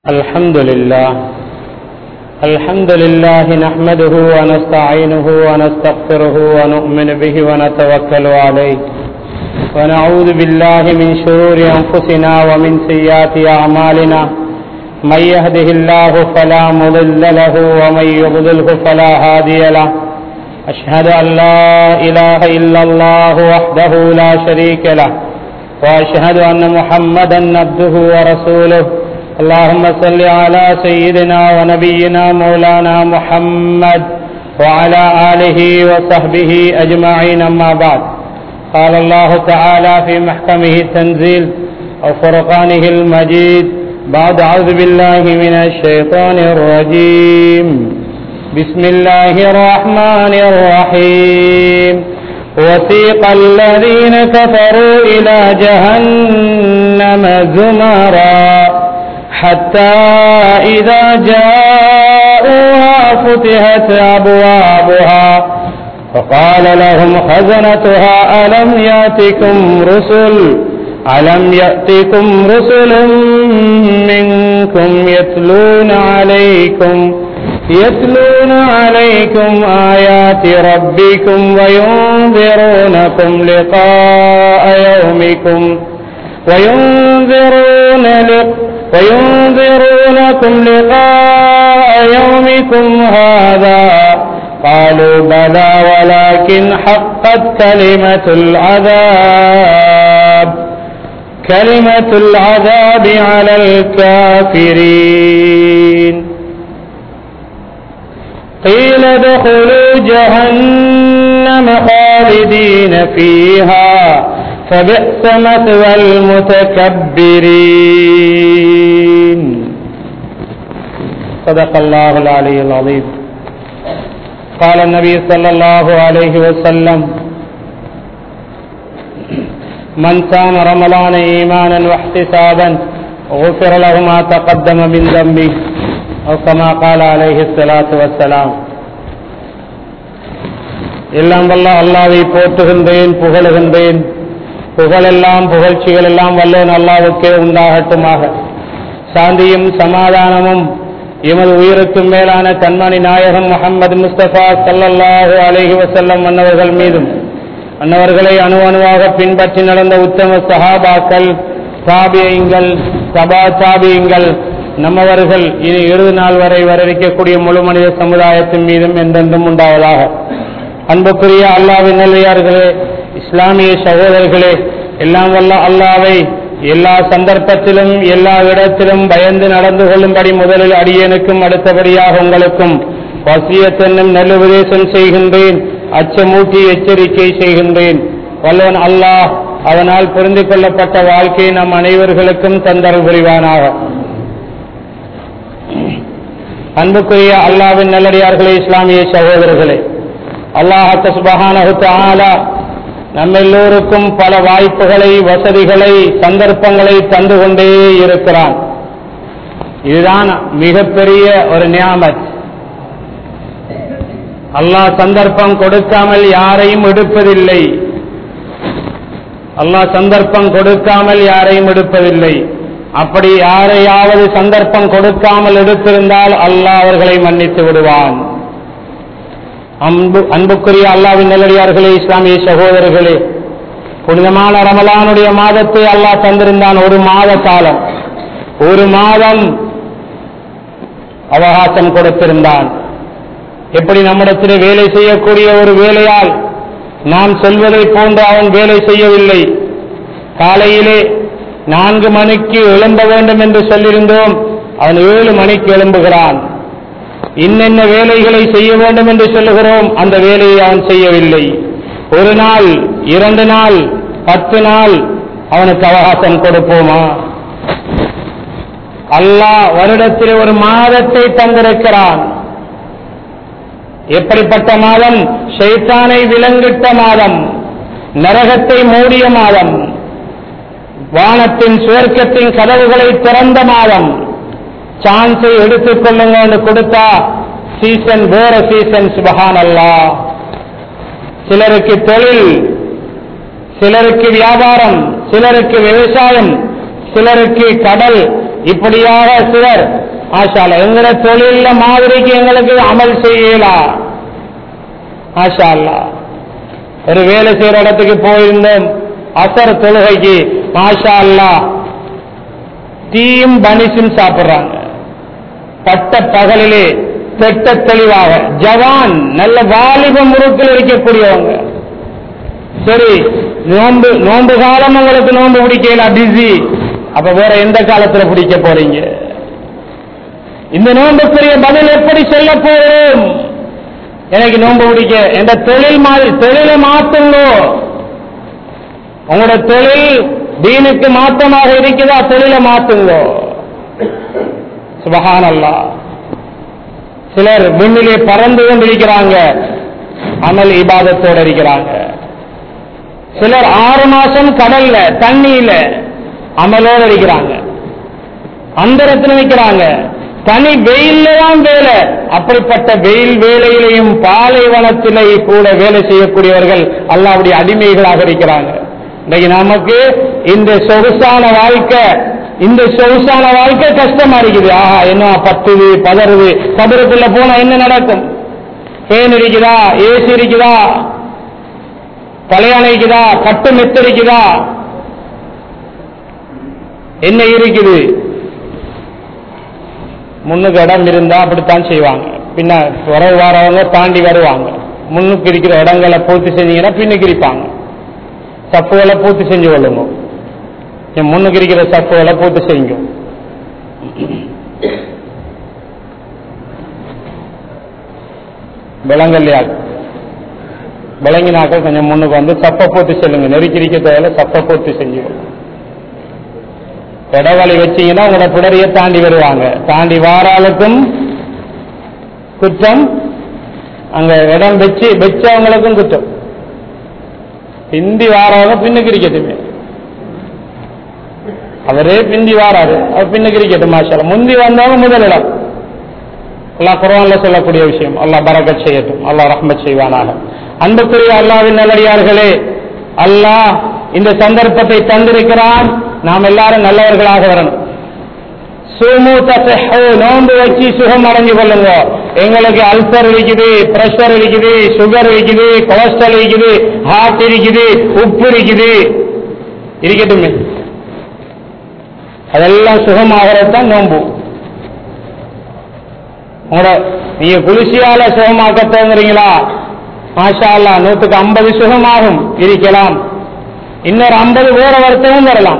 الحمد لله الحمد لله نحمده ونستعينه ونستغفره ونؤمن به ونتوكل عليه ونعوذ بالله من شرور أنفسنا ومن سيئات أعمالنا من يهده الله فلا مضل له ومن يضلله فلا هادي له أشهد أن لا إله إلا الله وحده لا شريك له وأشهد أن محمدا عبده ورسوله اللهم صل على سيدنا ونبينا مولانا محمد وعلى آله وصحبه أجمعين أما بعد قال الله تعالى في محكمه التنزيل وفرقانه المجيد بعد أعوذ بالله من الشيطان الرجيم بسم الله الرحمن الرحيم وسيق الذين كفروا إلى جهنم زمرا حتى إذا جاءوها فتحت أبوابها فقال لهم خزنتها ألم يأتكم رسل ألم يأتكم رسل منكم يتلون عليكم يتلون عليكم آيات ربكم وينذرونكم لقاء يومكم وينذرون لق وينذرونكم لقاء يومكم هذا قالوا بلى ولكن حقت كلمة العذاب كلمة العذاب على الكافرين قيل ادخلوا جهنم خالدين فيها فبئس مثوى المتكبرين صدق الله العلي العظيم قال النبي صلى الله عليه وسلم من صام رمضان ايمانا واحتسابا غفر له ما تقدم من ذنبه او كما قال عليه الصلاه والسلام எல்லாம் வல்ல அல்லாவை போற்றுகின்றேன் புகழுகின்றேன் புகழெல்லாம் புகழ்ச்சிகள் எல்லாம் வல்லோன் அல்லாவுக்கே உண்டாகட்டுமாக சாந்தியும் சமாதானமும் எமது உயிருக்கும் மேலான கண்மணி நாயகம் முகமது முஸ்தபா சல்லல்லாஹு அலஹி வசல்லம் அன்னவர்கள் மீதும் அன்னவர்களை அணு அணுவாக பின்பற்றி நடந்த உத்தம சஹாபாக்கள் சாபியங்கள் சபா சாபியங்கள் நம்மவர்கள் இனி இறுதி நாள் வரை வரவிக்கக்கூடிய முழு மனித சமுதாயத்தின் மீதும் என்றென்றும் உண்டாவதாக அன்புக்குரிய அல்லாவின் நல்லையார்களே இஸ்லாமிய சகோதரர்களே எல்லாம் வல்ல அல்லாவை எல்லா சந்தர்ப்பத்திலும் எல்லா இடத்திலும் பயந்து நடந்து கொள்ளும்படி முதலில் அடியனுக்கும் அடுத்தபடியாக உங்களுக்கும் வசியத்தென்னும் நல்லுபதேசம் செய்கின்றேன் அச்சமூட்டி எச்சரிக்கை செய்கின்றேன் வல்லவன் அல்லாஹ் அவனால் புரிந்து கொள்ளப்பட்ட வாழ்க்கையை நம் அனைவர்களுக்கும் தந்தரல் புரிவானாக அன்புக்குரிய அல்லாவின் நல்லடியார்களே இஸ்லாமிய சகோதரர்களே அல்லாஹ் சுபஹான நம்ம எல்லோருக்கும் பல வாய்ப்புகளை வசதிகளை சந்தர்ப்பங்களை தந்து கொண்டே இருக்கிறான் இதுதான் மிகப்பெரிய ஒரு நியாமத் அல்லாஹ் சந்தர்ப்பம் கொடுக்காமல் யாரையும் எடுப்பதில்லை அல்லாஹ் சந்தர்ப்பம் கொடுக்காமல் யாரையும் எடுப்பதில்லை அப்படி யாரையாவது சந்தர்ப்பம் கொடுக்காமல் எடுத்திருந்தால் அல்லாஹ் அவர்களை மன்னித்து விடுவான் அன்பு அன்புக்குரிய அல்லாவின் நல்லடியார்களே இஸ்லாமிய சகோதரர்களே புனிதமான ரமலானுடைய மாதத்தை அல்லாஹ் தந்திருந்தான் ஒரு மாத காலம் ஒரு மாதம் அவகாசம் கொடுத்திருந்தான் எப்படி நம்மிடத்தில் வேலை செய்யக்கூடிய ஒரு வேலையால் நாம் சொல்வதை போன்று அவன் வேலை செய்யவில்லை காலையிலே நான்கு மணிக்கு எழும்ப வேண்டும் என்று சொல்லியிருந்தோம் அவன் ஏழு மணிக்கு எழும்புகிறான் இன்னென்ன வேலைகளை செய்ய வேண்டும் என்று சொல்லுகிறோம் அந்த வேலையை அவன் செய்யவில்லை ஒரு நாள் இரண்டு நாள் பத்து நாள் அவனுக்கு அவகாசம் கொடுப்போமா அல்லாஹ் வருடத்தில் ஒரு மாதத்தை தந்திருக்கிறான் எப்படிப்பட்ட மாதம் ஷைத்தானை விலங்கிட்ட மாதம் நரகத்தை மூடிய மாதம் வானத்தின் சுவர்க்கத்தின் கதவுகளை திறந்த மாதம் சான்ஸை எடுத்துக் கொள்ளுங்க என்று கொடுத்தா சீசன் வேற சீசன் சுபகான் அல்லா சிலருக்கு தொழில் சிலருக்கு வியாபாரம் சிலருக்கு விவசாயம் சிலருக்கு கடல் இப்படியாக சிலர் ஆஷால எங்களை தொழில மாதிரிக்கு எங்களுக்கு அமல் செய்யலாம் ஆஷா அல்லா ஒரு வேலை செய்யற இடத்துக்கு போயிருந்தோம் அசர் தொழுகைக்கு மாஷா அல்லா டீயும் பனிசும் சாப்பிடுறாங்க பட்ட பகலிலே திட்ட தெளிவாக ஜவான் நல்ல வாலிப முறுக்கில் இருக்கக்கூடியவங்க சரி நோன்பு நோன்பு காலம் உங்களுக்கு நோன்பு பிடிக்கல பிஸி அப்ப வேற எந்த காலத்துல பிடிக்க போறீங்க இந்த நோன்புக்குரிய பதில் எப்படி சொல்ல போகிறோம் எனக்கு நோன்பு பிடிக்க எந்த தொழில் மாதிரி தொழிலை மாத்துங்கோ உங்களோட தொழில் தீனுக்கு மாற்றமாக இருக்குதா தொழிலை மாத்துங்கோ சுபஹான் அல்லா சிலர் விண்ணிலே பறந்து கொண்டிருக்கிறாங்க அமல் இபாதத்தோட இருக்கிறாங்க சிலர் ஆறு மாசம் கடல்ல தண்ணியில அமலோட இருக்கிறாங்க அந்தரத்தில் நிற்கிறாங்க தனி வெயில்ல தான் வேலை அப்படிப்பட்ட வெயில் வேலையிலையும் பாலைவனத்திலே கூட வேலை செய்யக்கூடியவர்கள் அல்லாவுடைய அடிமைகளாக இருக்கிறாங்க இன்னைக்கு நமக்கு இந்த சொகுசான வாழ்க்கை இந்த சொகுசான வாழ்க்கை கஷ்டமா இருக்குது ஆஹா என்ன பத்துது பதறுது கபருக்குள்ள போனா என்ன நடக்கும் ஃபேன் இருக்குதா ஏசி இருக்குதா தலையாணை இருக்குதா பட்டு மெத்து இருக்குதா என்ன இருக்குது முன்னுக்கு இடம் இருந்தா அப்படித்தான் செய்வாங்க பின்ன உறவு வாரவங்க தாண்டி வருவாங்க முன்னுக்கு இருக்கிற இடங்களை பூர்த்தி செஞ்சீங்கன்னா பின்னுக்கு இருப்பாங்க சப்புகளை பூர்த்தி செஞ்சு கொள்ளுங்க என் முன்னுக்கு இருக்கிற சப்புகளை பூர்த்தி செய்யுங்க விலங்கல்லையா விளங்கினாக்கள் கொஞ்சம் முன்னுக்கு வந்து சப்பை பூர்த்தி செல்லுங்க நெருக்கி இருக்க தேவையில்ல சப்பை பூர்த்தி செஞ்சு இடவழி வச்சீங்கன்னா உங்களோட பிடரிய தாண்டி வருவாங்க தாண்டி வாராளுக்கும் குற்றம் அங்க இடம் வச்சு வச்சவங்களுக்கும் குற்றம் பிந்தி வாரவங்க பின்னுக்கு இருக்கட்டுமே அவரே பிந்தி வாராரு அவர் பின்னுக்கு இருக்கட்டும் மாஷால முந்தி வந்தவங்க முதலிடம் அல்லாஹ் குரான்ல சொல்லக்கூடிய விஷயம் அல்லாஹ் பரக்கத் செய்யட்டும் அல்லாஹ் ரஹ்மத் செய்வானாக அன்புக்குரிய அல்லாவின் நல்லடியார்களே அல்லாஹ் இந்த சந்தர்ப்பத்தை தந்திருக்கிறான் நாம் எல்லாரும் நல்லவர்களாக வரணும் சுமு தசஹு நோன்பு வச்சு சுகம் அடைஞ்சு கொள்ளுங்க எங்களுக்கு அல்சர் இருக்குது பிரஷர் இருக்குது சுகர் இருக்குது கொலஸ்ட்ரால் இருக்குது ஹார்ட் இருக்குது உப்பு இருக்குது இருக்கட்டுமே அதெல்லாம் சுகமாகிறது தான் நோன்பு உங்களோட நீங்க குளிர்ச்சியால சுகமாக்க தோங்குறீங்களா மாஷா அல்லா நூற்றுக்கு ஐம்பது சுகமாகும் இருக்கலாம் இன்னொரு ஐம்பது வேற வருத்தமும் வரலாம்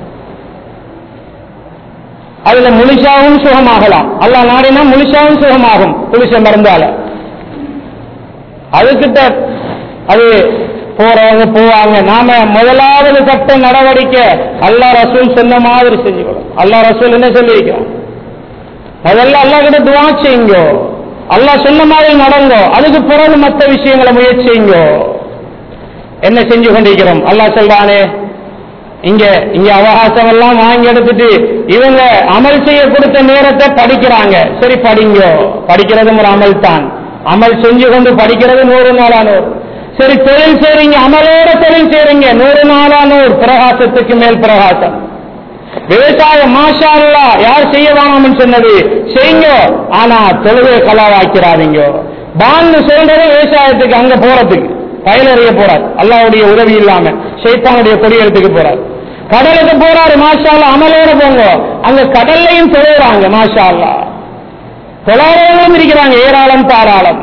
அதுல முழுசாவும் சுகமாகலாம் அல்லா நாடினா முழுசாவும் சுகமாகும் குளிச மருந்தால அதுக்கிட்ட அது போறவங்க போவாங்க நாம முதலாவது கட்ட நடவடிக்கை அல்லா ரசூல் சொன்ன மாதிரி செஞ்சுக்கணும் அல்லா ரசூல் என்ன சொல்லியிருக்கிறோம் முதல்ல அல்லா கிட்ட துவா செய்யுங்க அல்லாஹ் சொன்ன மாதிரி நடங்கோ அதுக்கு பிறகு மற்ற விஷயங்களை முயற்சி செய்யுங்க என்ன செஞ்சு கொண்டிருக்கிறோம் அல்லாஹ் சொல்றானே இங்க இங்க அவகாசம் எல்லாம் வாங்கி எடுத்துட்டு இவங்க அமல் செய்ய கொடுத்த நேரத்தை படிக்கிறாங்க சரி படிங்க படிக்கிறதும் ஒரு அமல் தான் அமல் செஞ்சு கொண்டு படிக்கிறது நூறு நாளானோர் சரி தொழில் செய்றீங்க அமலோட தொழில் செய்றீங்க நூறு நாளானோர் பிரகாசத்துக்கு மேல் பிரகாசம் விவசாயம் மாஷா அல்லா யார் செய்ய வேணாம்னு சொன்னது செய்யுங்க ஆனா தொழுகை கலாவாக்கிறாதீங்க பான்னு சொல்றது விவசாயத்துக்கு அங்க போறதுக்கு பயிலறிய போறார் அல்லாவுடைய உதவி இல்லாம சைத்தானுடைய கொடி எடுத்துக்கு போறார் கடலுக்கு போறாரு மாஷா அல்லா அமலோட போங்க அங்க கடல்லையும் தொழுகிறாங்க மாஷா அல்லா தொழாரவங்களும் இருக்கிறாங்க ஏராளம் தாராளம்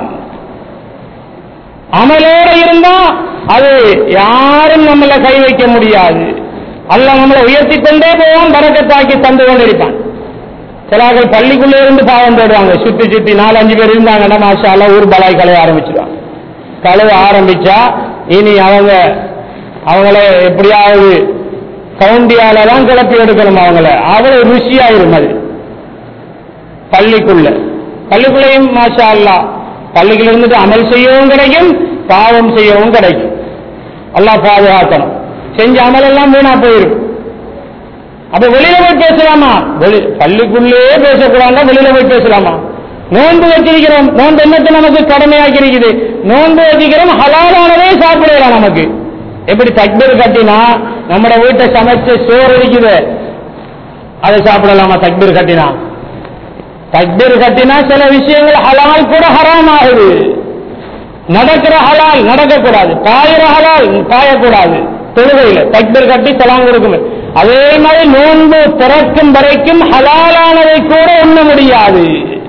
அமலோட இருந்தா அது யாரும் நம்மள கை வைக்க முடியாது அல்லாஹ் நம்மளை உயர்த்தி கொண்டே போவான் பறக்கத்தாக்கி தந்து கொண்டிருப்பான் சிலாக்கள் பள்ளிக்குள்ளே இருந்து பாவம் தேடுவாங்க சுத்தி சுத்தி நாலு அஞ்சு பேர் இருந்தாங்கன்னா மாஷால ஊர் பலாய் கழுவ ஆரம்பிச்சிடுவாங்க கழுவ ஆரம்பிச்சா இனி அவங்க அவங்கள எப்படியாவது கவுண்டியால தான் கிளப்பி எடுக்கணும் அவங்கள அவ்வளவு ருசியாயிரும் அது பள்ளிக்குள்ள பள்ளிக்குள்ளேயும் மாஷா அல்லா பள்ளிக்குள்ள இருந்துட்டு அமல் செய்யவும் கிடைக்கும் பாவம் செய்யவும் கிடைக்கும் அல்லாஹ் பாதுகாக்கணும் செஞ்ச அமல் எல்லாம் வீணா போயிரும் அப்ப வெளியில போய் பேசலாமா வெளி பள்ளிக்குள்ளே பேசக்கூடாது வெளியில போய் பேசலாமா நோன்பு வச்சிருக்கிறோம் நோன்பு என்னத்தை நமக்கு கடமையாக்கி இருக்குது நோன்பு வச்சிருக்கிறோம் ஹலாலானதே சாப்பிடலாம் நமக்கு எப்படி தக்பீர் கட்டினா நம்மட வீட்டை சமைச்ச சோறு இருக்குது அதை சாப்பிடலாமா தக்பீர் கட்டினா தக்பீர் கட்டினா சில விஷயங்கள் ஹலால் கூட ஹராம் ஆகுது நடக்கிற ஹலால் நடக்கக்கூடாது பாயிற ஹலால் பாயக்கூடாது தொழுகையில் தக்பீர் கட்டி சலாம் கொடுக்கும் அதே மாதிரி நோன்பு திறக்கும் வரைக்கும் ஹலாலானதை கூட உண்ண முடியாது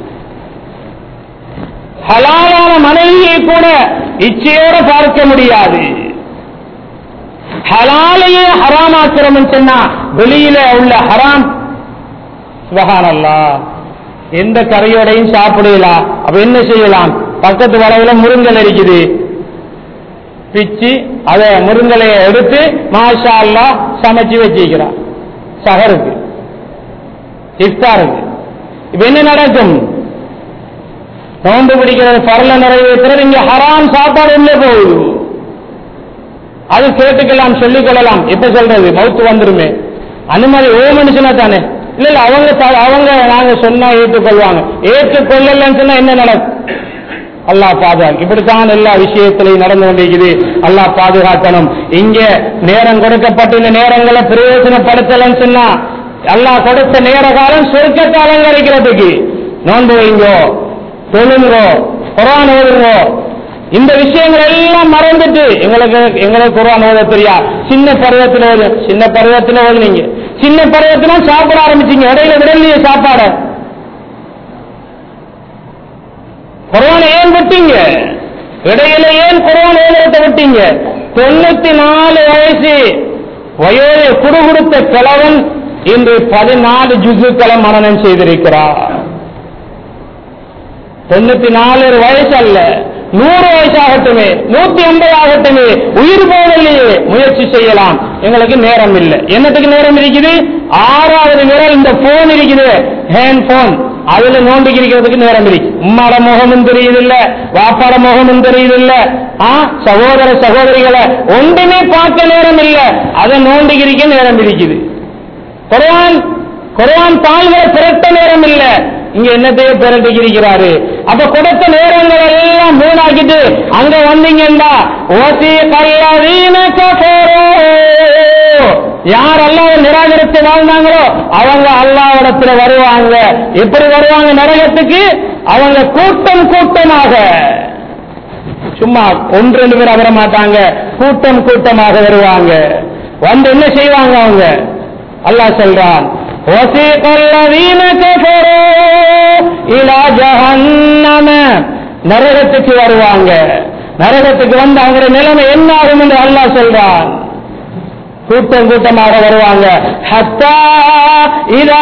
ஹலாலான மனைவியை கூட இச்சையோட பார்க்க முடியாது ஹலாலையே ஹராமாக்கிறோம் சொன்னா வெளியில உள்ள ஹராம் சுபஹானல்லா எந்த கரையோடையும் சாப்பிடலாம் அப்ப என்ன செய்யலாம் பக்கத்து வளைவுல முருங்கல் இருக்குது பிச்சு அதை முருங்கலையை எடுத்து மாஷா அல்லா சமைச்சு வச்சிருக்கிறான் சஹருக்கு இஃப்தாருக்கு இப்ப என்ன நடக்கும் நோன்பு பிடிக்கிறது பரல நிறைவேற்றுறது இங்க ஹராம் சாப்பாடு உள்ளே போகுது அது கேட்டுக்கலாம் சொல்லிக் கொள்ளலாம் எப்ப சொல்றது மவுத்து வந்துருமே அனுமதி ஓ மனுஷனா தானே இல்ல இல்ல அவங்க த- அவங்க நாங்க சொன்னா ஏற்றுக்கொள்வாங்க ஏற்றுக்கொள்ளலன்னு சொன்னா என்ன நடக்கும் அல்லாஹ் பாதுகாக்க இப்படித்தான் எல்லா விஷயத்திலையும் நடந்து கொண்டிருக்குது அல்லாஹ் பாதுகாக்கணும் இங்க நேரம் கொடுக்கப்பட்ட இந்த நேரங்களை பிரயோஜனப்படுத்தலன்னு சொன்னா அல்லாஹ் கொடுத்த நேர காலம் சொர்க்கத்தை அலங்கரிக்கிறதுக்கு நோன்பு வைங்கோ தொழுங்கோ குரான் ஓதுங்கோ இந்த விஷயங்கள் எல்லாம் மறந்துட்டு எங்களுக்கு எங்களுக்கு குரான் ஓத தெரியா சின்ன பருவத்தில் ஓது சின்ன பருவத்தில் ஓதுனீங்க சின்ன பருவத்துல சாப்பிட ஆரம்பிச்சீங்க இடையில விடலையே சாப்பாடு குரான் ஏன் விட்டீங்க இடையில ஏன் குரான் ஓதத்தை விட்டீங்க தொண்ணூத்தி நாலு வயசு வயோதை குடுகுடுத்த கிழவன் இன்று பதினாலு ஜுசுக்களை மனனம் செய்திருக்கிறார் தொண்ணூத்தி நாலு வயசு அல்ல நூறு வயசு ஆகட்டுமே நூத்தி ஐம்பது ஆகட்டுமே உயிர் போவதிலேயே முயற்சி செய்யலாம் எங்களுக்கு நேரம் இல்லை என்னத்துக்கு நேரம் இருக்குது ஆறாவது விரல் இந்த போன் இருக்குது ஹேண்ட் போன் அதுல நோண்டிக்கு இருக்கிறதுக்கு நேரம் இருக்கு உம்மாட முகமும் தெரியுதில்ல வாப்பாட முகமும் தெரியுதில்ல ஆ சகோதர சகோதரிகளை ஒன்றுமே பார்க்க நேரம் இல்ல அதை நோண்டிக்கு நேரம் இருக்குது குர்ஆன் குர்ஆன் தாள்களை திரட்ட நேரம் இல்ல இங்க என்னத்தையோ பிரட்டிக்கு இருக்கிறாரு அப்ப கொடுத்த நேரங்கள் எல்லாம் மூணாக்கிட்டு அங்க வந்தீங்கன்னா ஓசி கல்லவீன யார் அல்லாஹ் நிராகரித்து வாழ்ந்தாங்களோ அவங்க அல்லாவிடத்துல வருவாங்க எப்படி வருவாங்க நரகத்துக்கு அவங்க கூட்டம் கூட்டமாக சும்மா ஒன்று ரெண்டு பேர் வர மாட்டாங்க கூட்டம் கூட்டமாக வருவாங்க வந்து என்ன செய்வாங்க அவங்க அல்லாஹ் சொல்றான் وَسِيقَ الَّذِينَ كَفَرُوا إِلَى جَهَنَّمَ நரகத்துக்கு வருவாங்க நரகத்துக்கு வந்து அவங்க நிலைமை என்ன ஆகும் என்று அல்லாஹ் சொல்றான் கூட்டம் கூட்டமாக வருவாங்க ஹத்தா இதா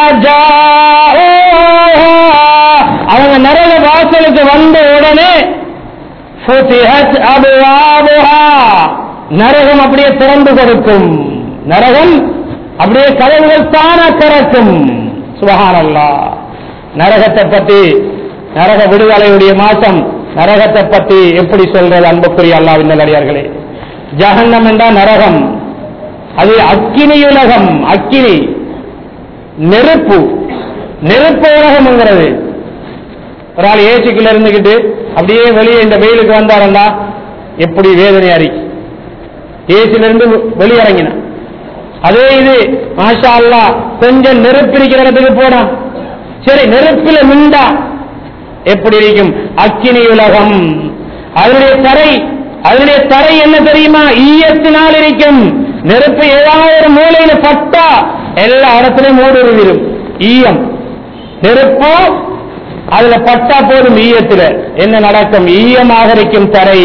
ஜாஊஹா. அவங்க நரக வாசலுக்கு வந்த உடனே ஃபுதிஹத் அப்வாபுஹா. நரகம் அப்படியே திறந்து கொடுக்கும் நரகம் அப்படியே கதவுகள் தான திறக்கும் சுபஹானல்லாஹ் நரகத்தை பத்தி நரக விடுதலையுடைய மாசம் நரகத்தை பத்தி எப்படி சொல்றது அன்புக்குரிய அல்லாவின் நல்லடியார்களே ஜஹன்னம் என்றால் நரகம் அது அக்கினி உலகம் அக்கினி நெருப்பு நெருப்பு உலகம்ங்கிறது ஒரு ஆள் ஏசிக்குள்ள இருந்துகிட்டு அப்படியே வெளியே இந்த வெயிலுக்கு வந்தாரண்டா எப்படி வேதனை அறி ஏசில இருந்து வெளியிறங்கின அதே இது மாஷா அல்லா கொஞ்சம் நெருப்பு இருக்கிற இடத்துக்கு போனா சரி நெருப்பில மிண்டா எப்படி இருக்கும் அக்கினி உலகம் அதனுடைய தரை அதனுடைய தரை என்ன தெரியுமா ஈயத்தினால் இருக்கும் நெருப்பு ஏதாவது ஒரு மூலையில பட்டா எல்லா இடத்துலயும் ஊடுருவிடும் ஈயம் நெருப்பு அதுல பட்டா போதும் ஈயத்துல என்ன நடக்கும் ஈயமாக இருக்கும் தரை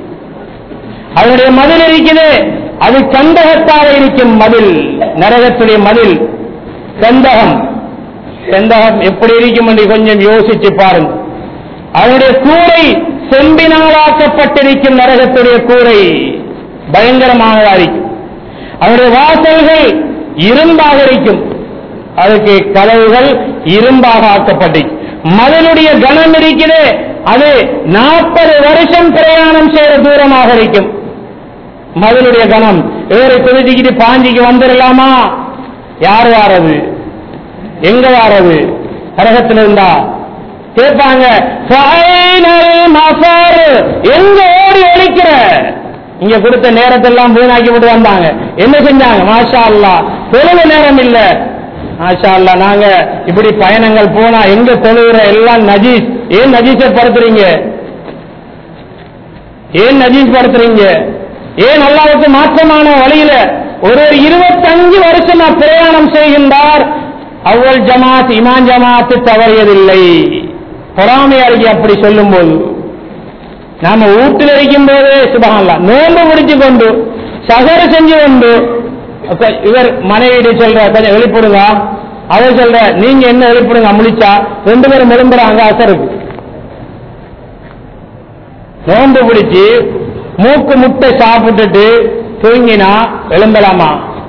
அதனுடைய மதில் இருக்குது அது கந்தகத்தாக இருக்கும் மதில் நரகத்துடைய மதில் கந்தகம் கந்தகம் எப்படி இருக்கும் என்று கொஞ்சம் யோசிச்சு பாருங்க அதனுடைய கூரை செம்பினாலாக்கப்பட்டிருக்கும் நரகத்துடைய கூரை பயங்கரமானதா இருக்கும் அதனுடைய வாசல்கள் இரும்பாக இருக்கும் அதுக்கு கதவுகள் இரும்பாக ஆக்கப்பட்டிருக்கும் மதனுடைய கனம் இருக்குது அது நாற்பது வருஷம் பிரயாணம் செய்த தூரமாக இருக்கும் மதனுடைய கணம் ஏறி குதிச்சுக்கிட்டு பாஞ்சிக்கு வந்துடலாமா யார் வாரது எங்க வாரது கரகத்தில் இருந்தா கேட்பாங்க "ஃபைனல் மஃபர்." எங்க ஓடி ஒழிக்கிற இங்க கொடுத்த நேரத்தெல்லாம் வீணாக்கி விட்டு வந்தாங்க என்ன செஞ்சாங்க மாஷா அல்லா தொழுக நேரம் இல்ல மாஷா அல்லா நாங்க இப்படி பயணங்கள் போனா எங்க தொழுகிற எல்லாம் நஜீஸ் ஏன் நஜீஸை படுத்துறீங்க ஏன் நஜீஸ் படுத்துறீங்க ஏன் அல்லாவுக்கு மாற்றமான வழியில ஒரு இருபத்தஞ்சு வருஷமா பிரயாணம் செய்கின்றார் அவ்வள் ஜமாத் இமான் ஜமாத்து தவறியதில்லை பொறாமையாருக்கு அப்படி சொல்லும் போது நாம வீட்டில் இருக்கும் போதே சுபகான்ல நோன்பு முடிச்சு கொண்டு சகர செஞ்சு கொண்டு அப்ப இவர் மனைவியிட சொல்ற கொஞ்சம் வெளிப்படுங்க அவர் சொல்ற நீங்க என்ன வெளிப்படுங்க முழிச்சா ரெண்டு பேரும் எழும்புறாங்க அசருக்கு நோன்பு பிடிச்சு மூக்கு முட்டை சாப்பிட்டுட்டு தூங்கினா எழும்பலாமா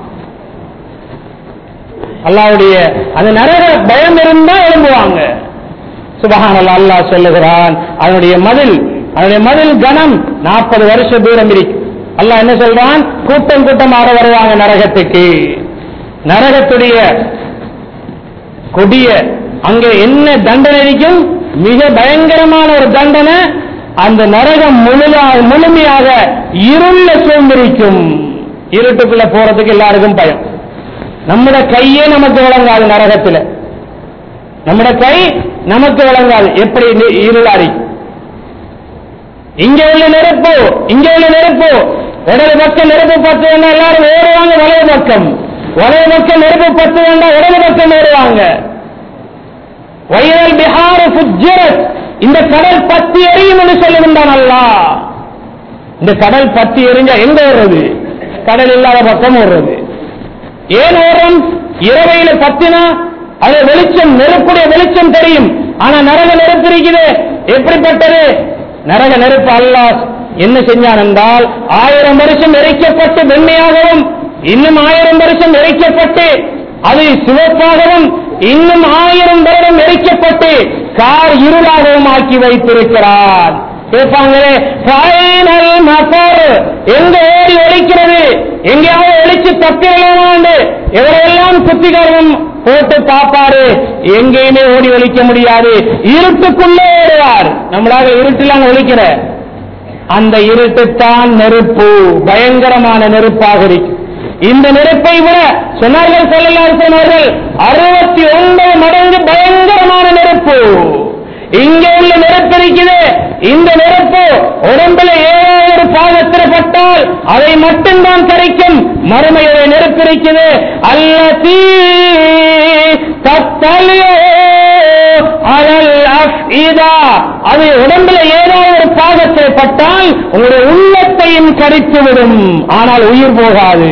அல்லாவுடைய அந்த நரக பயம் இருந்தா எழும்புவாங்க சுபஹான் அல்லாஹ் சொல்லுகிறான் அதனுடைய மதில் அதனுடைய மதில் கனம் நாற்பது வருஷ தூரம் இருக்கு அல்லாஹ் என்ன சொல்றான் கூட்டம் கூட்டமாக வருவாங்க நரகத்துக்கு நரகத்துடைய கொடிய அங்க என்ன தண்டனை இருக்கும் மிக பயங்கரமான ஒரு தண்டனை அந்த நரகம் முழுதா முழுமையாக இருள சூழ்ந்திருக்கும் இருட்டுக்குள்ள போறதுக்கு எல்லாருக்கும் பயம் நம்முடைய கையே நமக்கு விளங்காது நரகத்துல நம்முடைய கை நமக்கு விளங்காது எப்படி நி- இருளாடி இங்க உள்ள நெருப்பு இங்க உள்ள நெருப்பு இடது பக்கம் நெருப்பு பத்து வேண்டாம் எல்லாரும் ஓடுவாங்க வலது பக்கம் வலது பக்கம் நெருப்பு பத்து வேண்டாம் இடது பக்கம் ஓடுவாங்க வயல் பிஹார புஜ்ஜரத் இந்த கடல் பத்தி எரியும் என்று சொல்லுகின்றான் அல்லாஹ் இந்த கடல் பத்தி எரிஞ்சா எங்க ஓடுறது கடல் இல்லாத பக்கம் ஓடுறது ஏன் ஓடுறோம் இரவையில பத்தினா அது வெளிச்சம் நெருப்புடைய வெளிச்சம் தெரியும் ஆனா நரக நெருப்பு இருக்குது எப்படிப்பட்டது நரக நெருப்பு அல்லாஹ் என்ன செஞ்சான் என்றால் ஆயிரம் வருஷம் எரிக்கப்பட்டு வெண்மையாகவும் இன்னும் ஆயிரம் வருஷம் எரிக்கப்பட்டு அது சிவப்பாகவும் இன்னும் ஆயிரம் வருடம் எரிக்கப்பட்டு கார் இருளாகவும் ஆக்கி வைத்திருக்கிறார் கேட்பாங்களே ஃபைனல் மஃபர் எங்க ஓடி ஒழிக்கிறது எங்கேயாவது ஒழிச்சு தப்பிடலாமாண்டு எவரெல்லாம் குத்திகாரம் போட்டு பாப்பாரு எங்கேயுமே ஓடி ஒழிக்க முடியாது இருட்டுக்குள்ளே ஓடுவார் நம்மளாக இருட்டில் அங்க ஒழிக்கிற அந்த இருட்டுத்தான் நெருப்பு பயங்கரமான நெருப்பாக இருக்கு இந்த நெருப்பை விட சொன்னார்கள் செல்லலார் சொன்னார்கள் அறுபத்தி ஒன்பது மடங்கு பயங்கரமான நெருப்பு இங்கே உள்ள நெருப்பு இருக்குது இந்த நெருப்பு உடம்புல ஏதாவது ஒரு பாகத்தில் பட்டால் அதை மட்டும்தான் கரைக்கும் மறுமையுடைய நெருப்பு இருக்குது அல்ல தத்தலியோ அலல் அஃஇதா அது உடம்புல ஏதாவது ஒரு பாகத்தில் பட்டால் உங்களுடைய உள்ளத்தையும் கடித்துவிடும் ஆனால் உயிர் போகாது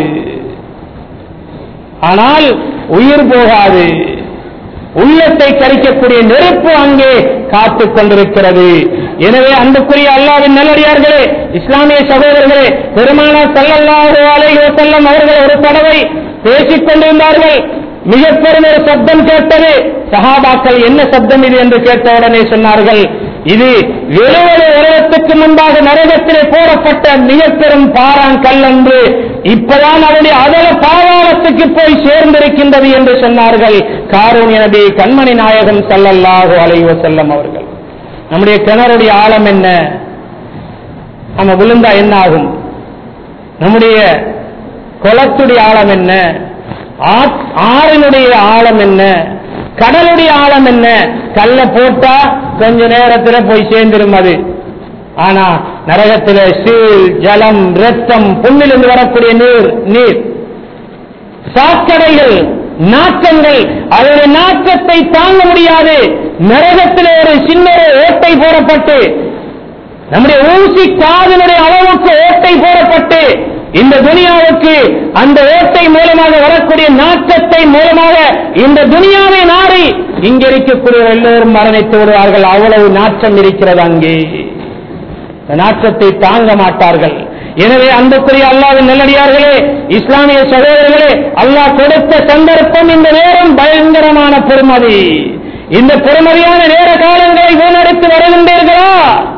ஆனால் உயிர் போகாது உள்ளத்தை கரிக்கக்கூடிய நெருப்பு அங்கே காத்துக் கொண்டிருக்கிறது எனவே அன்புக்குரிய அல்லாவின் நல்லடியார்களே இஸ்லாமிய சகோதரர்களே பெருமானார் ஸல்லல்லாஹு அலைஹி வஸல்லம் அவர்கள் ஒரு தடவை பேசிக் கொண்டிருந்தார்கள் மிக பெரும் ஒரு சப்தம் கேட்டது சஹாபாக்கள் என்ன சப்தம் இது என்று கேட்ட உடனே சொன்னார்கள் இது எழுபது வருடத்துக்கு முன்பாக நரகத்திலே போடப்பட்ட மிக பெரும் பாறாங்கல் என்று இப்பதான் அவருடைய அதல பாதாளத்துக்கு போய் சேர்ந்திருக்கின்றது என்று சொன்னார்கள் காரூன் நபி கண்மணி நாயகம் ஸல்லல்லாஹு அலைஹி வஸல்லம் அவர்கள் நம்முடைய கிணறுடைய ஆழம் என்ன நம்ம விழுந்தா என்ன ஆகும் நம்முடைய குளத்துடைய ஆழம் என்ன ஆத்- ஆறினுடைய ஆழம் என்ன கடலுடைய ஆழம் என்ன கல்ல போட்டா கொஞ்ச நேரத்துல போய் சேர்ந்துரும் அது ஆனா நரகத்தில சீல் ஜலம் ரத்தம் புண்ணிலிருந்து வரக்கூடிய நீர் நீர் சாக்கடைகள் நாற்றங்கள் அதனுடைய நாற்றத்தை தாங்க முடியாது நரகத்திலே ஒரு சின்ன ஒரு ஓட்டை போடப்பட்டு நம்முடைய ஊசி காதனுடைய அளவுக்கு ஓட்டை போடப்பட்டு இந்த துனியாவுக்கு அந்த ஓட்டை மூலமாக வரக்கூடிய நாற்றத்தை மூலமாக இந்த துனியாவை நாடி இங்க இருக்கக்கூடிய எல்லோரும் மரணித்து விடுவார்கள் அவ்வளவு நாற்றம் இருக்கிறது அங்கே இந்த நாற்றத்தை தாங்க மாட்டார்கள் எனவே அன்புக்குரிய அல்லாவின் நல்லடியார்களே இஸ்லாமிய சகோதரர்களே அல்லாஹ் கொடுத்த சந்தர்ப்பம் இந்த நேரம் பயங்கரமான பெருமதி இந்த பெருமதியான நேர காலங்களை வீணடித்து வருகின்றீர்களா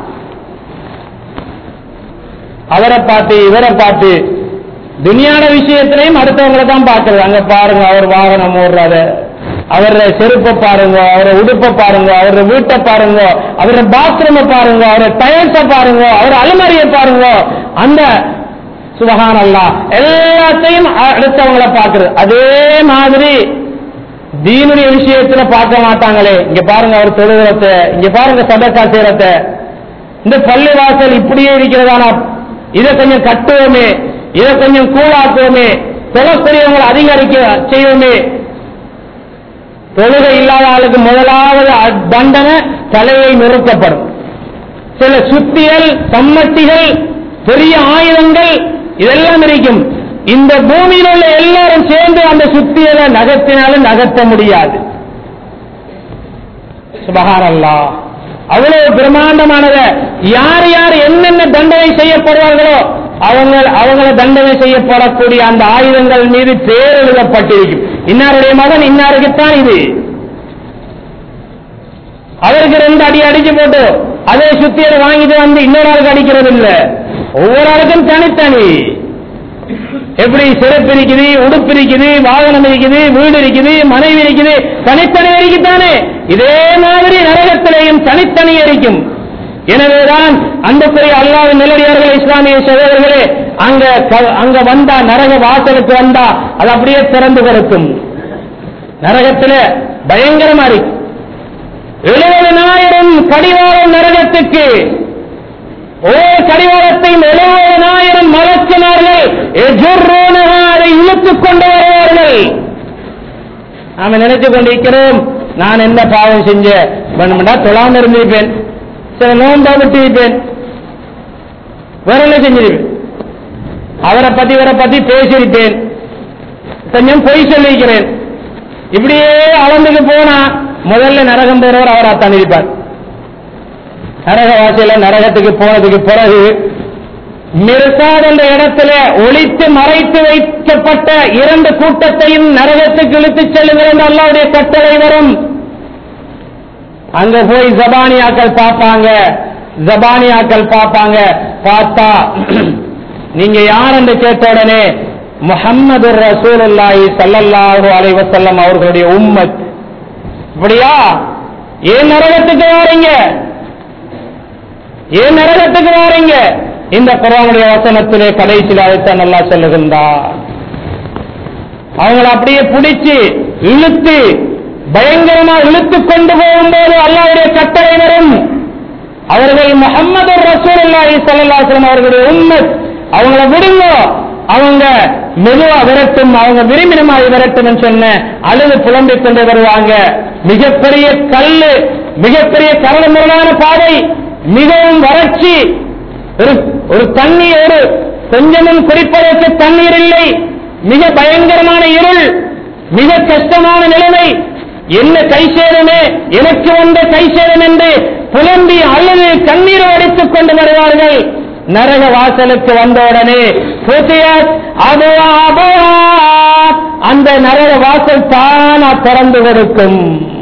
அவரை பார்த்து இவரை பார்த்து துனியான விஷயத்திலையும் அடுத்தவங்களை தான் பார்க்கறது அங்க பாருங்க அவர் வாகனம் ஓடுறாரு அவரோட செருப்பை பாருங்க அவரை உடுப்பை பாருங்க அவரோட வீட்டை பாருங்க அவரோட பாத்ரூமை பாருங்க அவரோட டயர்ஸை பாருங்க அவர் அலுமாரியை பாருங்க அந்த சுபஹான் அல்லா எல்லாத்தையும் அடுத்தவங்களை பார்க்கறது அதே மாதிரி தீனுடைய விஷயத்துல பார்க்க மாட்டாங்களே இங்க பாருங்க அவர் தொழுகிறத இங்க பாருங்க சதக்கா செய்யறத இந்த பள்ளி வாசல் இப்படியே இருக்கிறதானா இதை கொஞ்சம் கட்டுவோமே இதை கொஞ்சம் கூழாக்குவோமே தொழக்கூடியவங்களை அதிகரிக்க செய்வோமே தொழுகை இல்லாத ஆளுக்கு முதலாவது அ- தண்டனை தலையை நொறுக்கப்படும் சில சுத்திகள் சம்மட்டிகள் பெரிய ஆயுதங்கள் இதெல்லாம் இருக்கும் இந்த பூமியில் உள்ள எல்லாரும் சேர்ந்து அந்த சுத்தியலை நகர்த்தினாலும் நகர்த்த முடியாது சுபஹானல்லா அவ்வளவு பிரம்மாண்டமானத யார் யார் என்னென்ன தண்டனை செய்யப்படுவார்களோ அவங்க அவங்கள தண்டனை செய்யப்படக்கூடிய அந்த ஆயுதங்கள் மீது பேர் எழுதப்பட்டிருக்கும் இன்னாருடைய மகன் இன்னாருக்குத்தான் இது அவருக்கு ரெண்டு அடி அடிச்சு போட்டு அதே சுத்தியரை வாங்கிட்டு வந்து இன்னொரு ஆளுக்கு அடிக்கிறது இல்ல ஒவ்வொரு ஆளுக்கும் தனித்தனி எப்படி சிறப்பு இருக்குது உடுப்பு இருக்குது வாகனம் இருக்குது வீடு இருக்குது மனைவி இருக்குது தனித்தனி இருக்குத்தானே இதே மாதிரி நரகத்திலேயும் தனித்தனி இருக்கும் எனவேதான் அன்புக்குரிய அல்லாவின் நிலடியார்களே இஸ்லாமிய சகோதரர்களே அங்க க- அங்க வந்தா நரக வாசலுக்கு வந்தா அது அப்படியே திறந்து கொடுக்கும் நரகத்திலே பயங்கரமா இருக்கு எழுபதனாயிரம் கடிவாளம் நரகத்துக்கு ஒவ்வொரு கடிவாளத்தையும் எழுபதனாயிரம் மலக்கினார்கள் எஜுர்ரோனஹா, அதை இழுத்துக் கொண்டு வருவார்கள் நாம நினைச்சு கொண்டிருக்கிறோம் நான் என்ன பாவம் செஞ்ச வேணுமெண்டா தொழாம இருந்திருப்பேன் சில நோன்பா விட்டு இருப்பேன் வேற என்ன செஞ்சிருப்பேன் அவரை பத்தி இவரை பத்தி பேசியிருப்பேன் கொஞ்சம் பொய் சொல்லியிருக்கிறேன் இப்படியே அளந்துக்கு போனா முதல்ல நரகம் போறவர் அவராத்தான் இருப்பார் நரக வாசியில நரகத்துக்கு போனதுக்கு பிறகு மிர்சாத் என்ற இடத்துல ஒளித்து மறைத்து வைக்கப்பட்ட இரண்டு கூட்டத்தையும் நரகத்துக்கு இழுத்துச் செல்லுங்கள் என்று அல்லாவுடைய கட்டளை வரும் அங்க போய் ஜபானியாக்கள் பார்ப்பாங்க ஜபானியாக்கள் பார்ப்பாங்க பார்த்தா நீங்க யார் என்று கேட்ட உடனே முஹம்மது ரசூலுல்லாஹி ஸல்லல்லாஹு அலைஹி வஸல்லம் அவர்களுடைய உம்மத் இப்படியா ஏன் நரகத்துக்கு வாரீங்க ஏன் நரகத்துக்கு வாரீங்க இந்த குரானுடைய வசனத்திலே கடைசியில் அதைத்தான் நல்லா சொல்லுகின்றார் அவங்கள அப்படியே பிடிச்சு இழுத்து பயங்கரமா இழுத்து கொண்டு போகும்போது அல்லாவுடைய கட்டளை வரும் அவர்கள் முகமது ரசூலுல்லாஹி ஸல்லல்லாஹு அலைஹி வஸல்லம் அவர்களுடைய உம்மத் அவங்கள விடுங்க அவங்க மெதுவா விரட்டும் அவங்க விரும்பினமாய் விரட்டும் சொன்ன அழுது புலம்பிக் கொண்டு வருவாங்க மிகப்பெரிய கல்லு மிகப்பெரிய கரடுமுரடான பாதை மிகவும் வறட்சி ஒரு ஒரு தண்ணீர் ஒரு கொஞ்சமும் குடிப்பதற்கு தண்ணீர் இல்லை மிக பயங்கரமான இருள் மிக கஷ்டமான நிலைமை என்ன கைசேதமே எனக்கு வந்த கைசேதம் என்று புலம்பி அழுது கண்ணீர் அடித்துக் கொண்டு வருவார்கள் நரக வாசலுக்கு வந்தவுடனே புதியத் அபுவாபுவா, அந்த நரக வாசல் தானா திறந்து கொடுக்கும்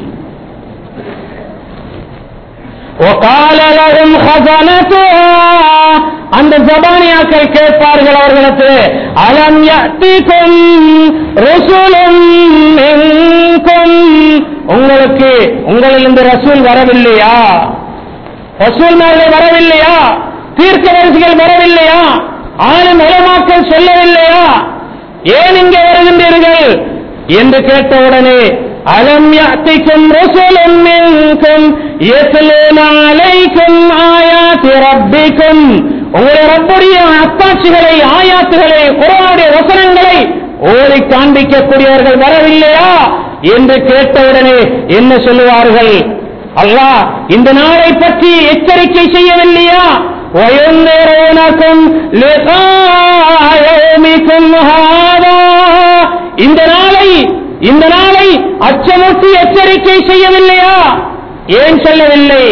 وقال لهم خزنتها அந்த ஜபானியாக்கள் கேட்பார்கள் அவர்களுக்கு அலம் யத்திக்கும் ரசூலும் மின்கும் உங்களுக்கு உங்களிலிருந்து ரசூல் வரவில்லையா ரசூல்மார்கள் வரவில்லையா தீர்க்கதரிசிகள் வரவில்லையா ஆளும் உலமாக்கள் சொல்லவில்லையா ஏன் இங்கே வருகின்றீர்கள் என்று கேட்டவுடனே அலம் யாத்திக்கும் ரசூலும் மின்கும் யத்லூன அலைக்கும் ஆயாத்தி ரப்பிக்கும் உங்களுடைய ரப்புடைய அத்தாட்சிகளை ஆயாத்துகளை குரானுடைய வசனங்களை ஓதி காண்பிக்கக்கூடியவர்கள் வரவில்லையா என்று கேட்டவுடனே என்ன சொல்லுவார்கள் அல்லாஹ் இந்த நாளை பற்றி எச்சரிக்கை செய்யவில்லையா وَيُنذِرُونَكُمْ لِقَاءَ يَوْمِكُمْ هَذَا இந்த நாளை இந்த நாளை அச்சமுட்டி எச்சரிக்கை செய்யவில்லையா ஏன் சொல்லவில்லை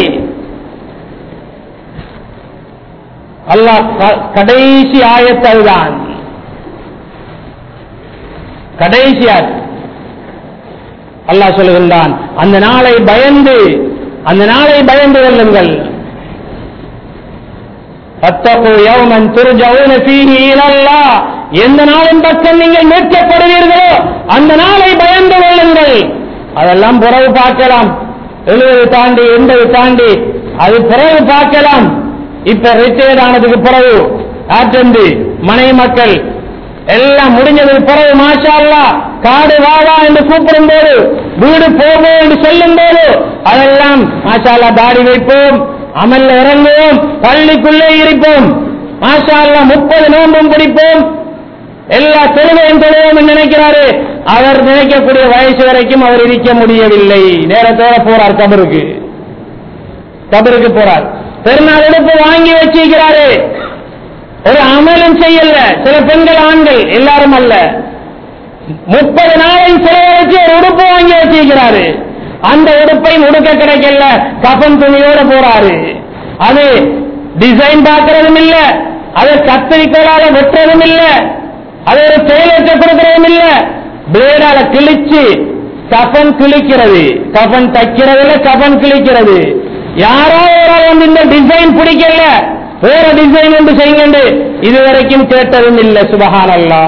அல்லாஹ் க- கடைசி ஆயத்தல்தான் கடைசி ஆயத். அல்லாஹ் சொல்லுகின்றான் அந்த நாளை பயந்து அந்த நாளை பயந்து கொள்ளுங்கள் அத்தகு யௌமன் துர்ஜவுன ஃபீஹி இலல்லாஹ் எந்த நாளின் பக்கம் நீங்கள் மீட்கப்படுவீர்களோ அந்த நாளை பயந்து கொள்ளுங்கள் அதெல்லாம் பிறகு பார்க்கலாம் எழுபது தாண்டி எண்பது தாண்டி அது பிறகு பார்க்கலாம் இப்ப ரிட்டையர்ட் ஆனதுக்கு பிறகு ஆற்றந்து மனைவி மக்கள் எல்லாம் முடிஞ்சதுக்கு பிறகு மாஷா அல்லாஹ் காடு வா வா என்று கூப்பிடும் போது வீடு போவோம் என்று சொல்லும் போது அதெல்லாம் மாஷா அல்லாஹ் தாடி வைப்போம் அமல்ல இறங்குவோம் பள்ளிக்குள்ளே இருப்போம் மாஷா அல்லாஹ் முப்பது நோன்பும் பிடிப்போம் எல்லா தொழுகையும் தொழுவோம் என்று நினைக்கிறாரு அவர் நினைக்கக்கூடிய வயசு வரைக்கும் அவர் இருக்க முடியவில்லை நேரத்தோட போறார் கபருக்கு கபருக்கு போறார் பெருநாள் எடுப்பு வாங்கி வச்சிருக்கிறாரு ஒரு அமலும் செய்யல சில பெண்கள் ஆண்கள் எல்லாரும் அல்ல முப்பது நாளையும் செலவழிச்சு ஒரு உடுப்பு வாங்கி வச்சிருக்கிறாரு அந்த உடுப்பை உடுக்க கிடைக்கல கபன் துணியோட போறாரு அது டிசைன் பார்க்கறதும் இல்ல அதை கத்திரிக்கோளால வெட்டுறதும் இல்ல அதை ஒரு டெய்லர்ட்ட கொடுக்கறதும் இல்ல பிளேடால கிழிச்சு கபன் கிழிக்கிறது கபன் தைக்கிறதுல கபன் கிழிக்கிறது யாரோ ஒரு ஆள் வந்து இந்த டிசைன் பிடிக்கல வேற டிசைன் ஒன்று செய்யுங்க இதுவரைக்கும் கேட்டதும் இல்ல சுபஹானல்லா